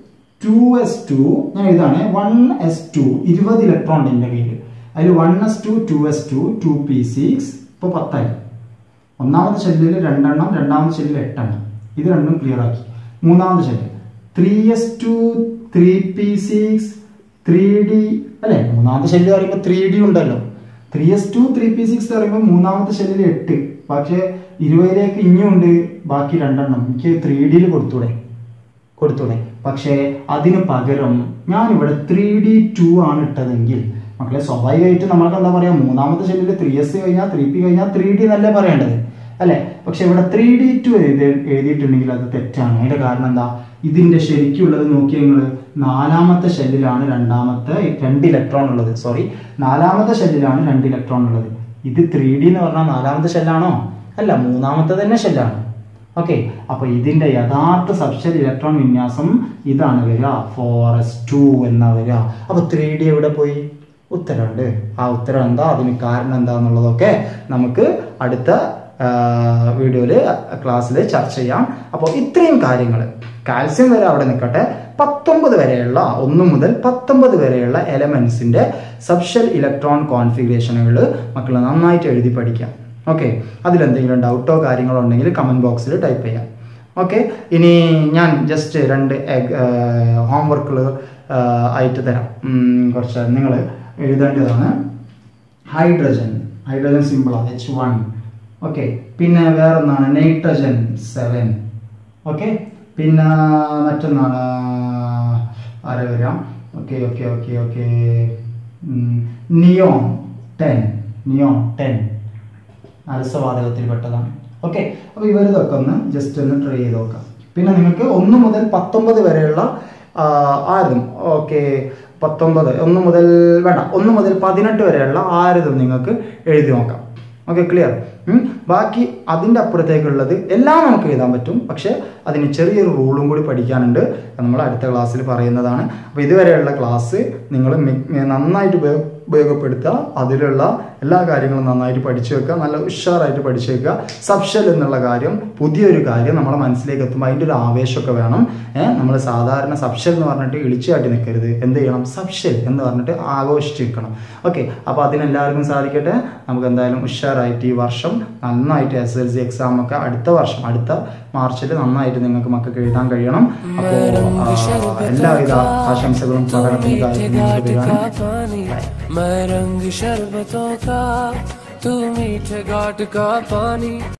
two S two ഞാൻ എഴുതാണ് വൺ എസ് ടു ഇരുപത് ഇലക്ട്രോൺ ഉണ്ട് എൻ്റെ കയ്യിൽ അതിൽ one S two two S two two P six ഇപ്പോൾ പത്തായി ഒന്നാമത്തെ ഷെല്ലിൽ രണ്ടെണ്ണം രണ്ടാമത്തെ ഷെല്ലിൽ എട്ടെണ്ണം ഇത് രണ്ടും ക്ലിയർ ആക്കി മൂന്നാമത്തെ shell three S two three P six three D അല്ലെ മൂന്നാമത്തെ ഷെല്ല് പറയുമ്പോൾ ത്രീ ഡി ഉണ്ടല്ലോ three S two three P six പറയുമ്പോൾ മൂന്നാമത്തെ ഷെല്ലിൽ എട്ട് പക്ഷേ ഇരുപതിലേക്ക് ഇനിയുണ്ട് ബാക്കി രണ്ടെണ്ണം എനിക്ക് ത്രീ ഡിയിൽ കൊടുത്തൂടെ കൊടുത്തൂടെ പക്ഷേ അതിന് പകരം ഞാൻ ഇവിടെ ത്രീ ഡി ടു ആണ് ഇട്ടതെങ്കിൽ മക്കളെ സ്വാഭാവികമായിട്ട് നമ്മൾക്ക് എന്താ പറയാ മൂന്നാമത്തെ ഷെല്ലിൽ ത്രീ എസ് കഴിഞ്ഞാൽ ത്രീ പി കഴിഞ്ഞാൽ ത്രീ ഡി എന്നല്ലേ പറയേണ്ടത് അല്ലെ പക്ഷെ ഇവിടെ ത്രീ ഡി ടു എഴുതി എഴുതിയിട്ടുണ്ടെങ്കിൽ അത് തെറ്റാണ് അതിന്റെ കാരണം എന്താ ഇതിന്റെ ശരിക്കുള്ളത് നോക്കി നിങ്ങൾ നാലാമത്തെ ഷെല്ലിലാണ് രണ്ടാമത്തെ രണ്ട് ഇലക്ട്രോൺ ഉള്ളത് സോറി നാലാമത്തെ ഷെല്ലിലാണ് രണ്ട് ഇലക്ട്രോൺ ഉള്ളത് ഇത് ത്രീ ഡി എന്ന് പറഞ്ഞാൽ നാലാമത്തെ ഷെല്ലാണോ അല്ല മൂന്നാമത്തെ തന്നെ ഷെല്ലാണ് ഓക്കെ അപ്പൊ ഇതിന്റെ യഥാർത്ഥ സബ്ഷൽ ഇലക്ട്രോൺ വിന്യാസം ഇതാണ് വരിക ഫോർ എസ് ടു എന്നാ വരിക അപ്പൊ ത്രീ ഡി എവിടെ പോയി ഉത്തരമുണ്ട് ആ ഉത്തരം എന്താ അതിന് കാരണം എന്താന്നുള്ളതൊക്കെ നമുക്ക് അടുത്ത വീഡിയോയിൽ ക്ലാസ്സിൽ ചർച്ച ചെയ്യാം അപ്പോൾ ഇത്രയും കാര്യങ്ങൾ കാൽസ്യം വരെ അവിടെ നിൽക്കട്ടെ പത്തൊമ്പത് വരെയുള്ള ഒന്ന് മുതൽ പത്തൊമ്പത് വരെയുള്ള എലമെന്റ്സിന്റെ സബ്ഷൽ ഇലക്ട്രോൺ കോൺഫിഗറേഷനുകൾ മക്കൾ നന്നായിട്ട് എഴുതി പഠിക്കാം ഓക്കെ അതിലെന്തെങ്കിലും ഡൗട്ടോ കാര്യങ്ങളോ ഉണ്ടെങ്കിൽ കമൻറ്റ് ബോക്സിൽ ടൈപ്പ് ചെയ്യാം ഓക്കെ ഇനി ഞാൻ ജസ്റ്റ് രണ്ട് ഹോംവർക്കുകൾ ആയിട്ട് തരാം ഉം, കുറച്ച് നിങ്ങൾ എഴുതേണ്ടതാണ് ഹൈഡ്രജൻ ഹൈഡ്രജൻ സിമ്പിളാണ് എച്ച് വൺ ഓക്കെ പിന്നെ വേറൊന്നാണ് നൈട്രജൻ സെവൻ ഓക്കെ പിന്നെ മറ്റൊന്നാണ് ആരെ വരാം okay okay okay okay neon ten neon ten അലസവാതകത്തിൽ പെട്ടതാണ് ഓക്കെ അപ്പോൾ ഇവരിതൊക്കെ ഒന്ന് ജസ്റ്റ് ഒന്ന് ട്രൈ ചെയ്ത് നോക്കാം പിന്നെ നിങ്ങൾക്ക് ഒന്ന് മുതൽ പത്തൊമ്പത് വരെയുള്ള ആ, ആരതും ഓക്കെ പത്തൊമ്പത് ഒന്ന് മുതൽ വേണ്ട ഒന്ന് മുതൽ പതിനെട്ട് വരെയുള്ള ആരതും നിങ്ങൾക്ക് എഴുതി നോക്കാം ഓക്കെ ക്ലിയർ ബാക്കി അതിൻ്റെ അപ്പുറത്തേക്കുള്ളത് എല്ലാം നമുക്ക് എഴുതാൻ പറ്റും പക്ഷേ അതിന് ചെറിയൊരു റൂളും കൂടി പഠിക്കാനുണ്ട് അത് നമ്മൾ അടുത്ത ക്ലാസ്സിൽ പറയുന്നതാണ് അപ്പോൾ ഇതുവരെയുള്ള ക്ലാസ് നിങ്ങൾ നന്നായിട്ട് ഉപയോഗ ഉപയോഗപ്പെടുത്തുക അതിലുള്ള എല്ലാ കാര്യങ്ങളും നന്നായിട്ട് പഠിച്ചു വെക്കുക നല്ല ഉഷാറായിട്ട് പഠിച്ചു വെക്കുക സബ്ഷൽ എന്നുള്ള കാര്യം പുതിയൊരു കാര്യം നമ്മളെ മനസ്സിലേക്ക് എത്തുമ്പോൾ അതിൻ്റെ ഒരു ആവേശമൊക്കെ വേണം ഏഹ് നമ്മൾ സാധാരണ സബ്ഷൽ എന്ന് പറഞ്ഞിട്ട് ഇളിച്ചാട്ടി നിൽക്കരുത് എന്ത് ചെയ്യണം സബ്ഷൽ എന്ന് പറഞ്ഞിട്ട് ആഘോഷിച്ച് നിൽക്കണം ഓക്കെ അപ്പോൾ അതിനെല്ലാവർക്കും സാധിക്കട്ടെ നമുക്ക് എന്തായാലും ഉഷാറായിട്ട് ഈ വർഷം നന്നായിട്ട് എസ് എൽ സി എക്സാം ഒക്കെ അടുത്ത വർഷം അടുത്ത മാർച്ചിൽ നന്നായിട്ട് നിങ്ങൾക്ക് മക്കൾക്ക് എഴുതാൻ കഴിയണം അപ്പോൾ എല്ലാവിധ ആശംസകളും പഠനത്തിന് मीठे കാര്യങ്ങളും घाट का पानी मैं रंग शरबतों का तू मीठे घाट का पानी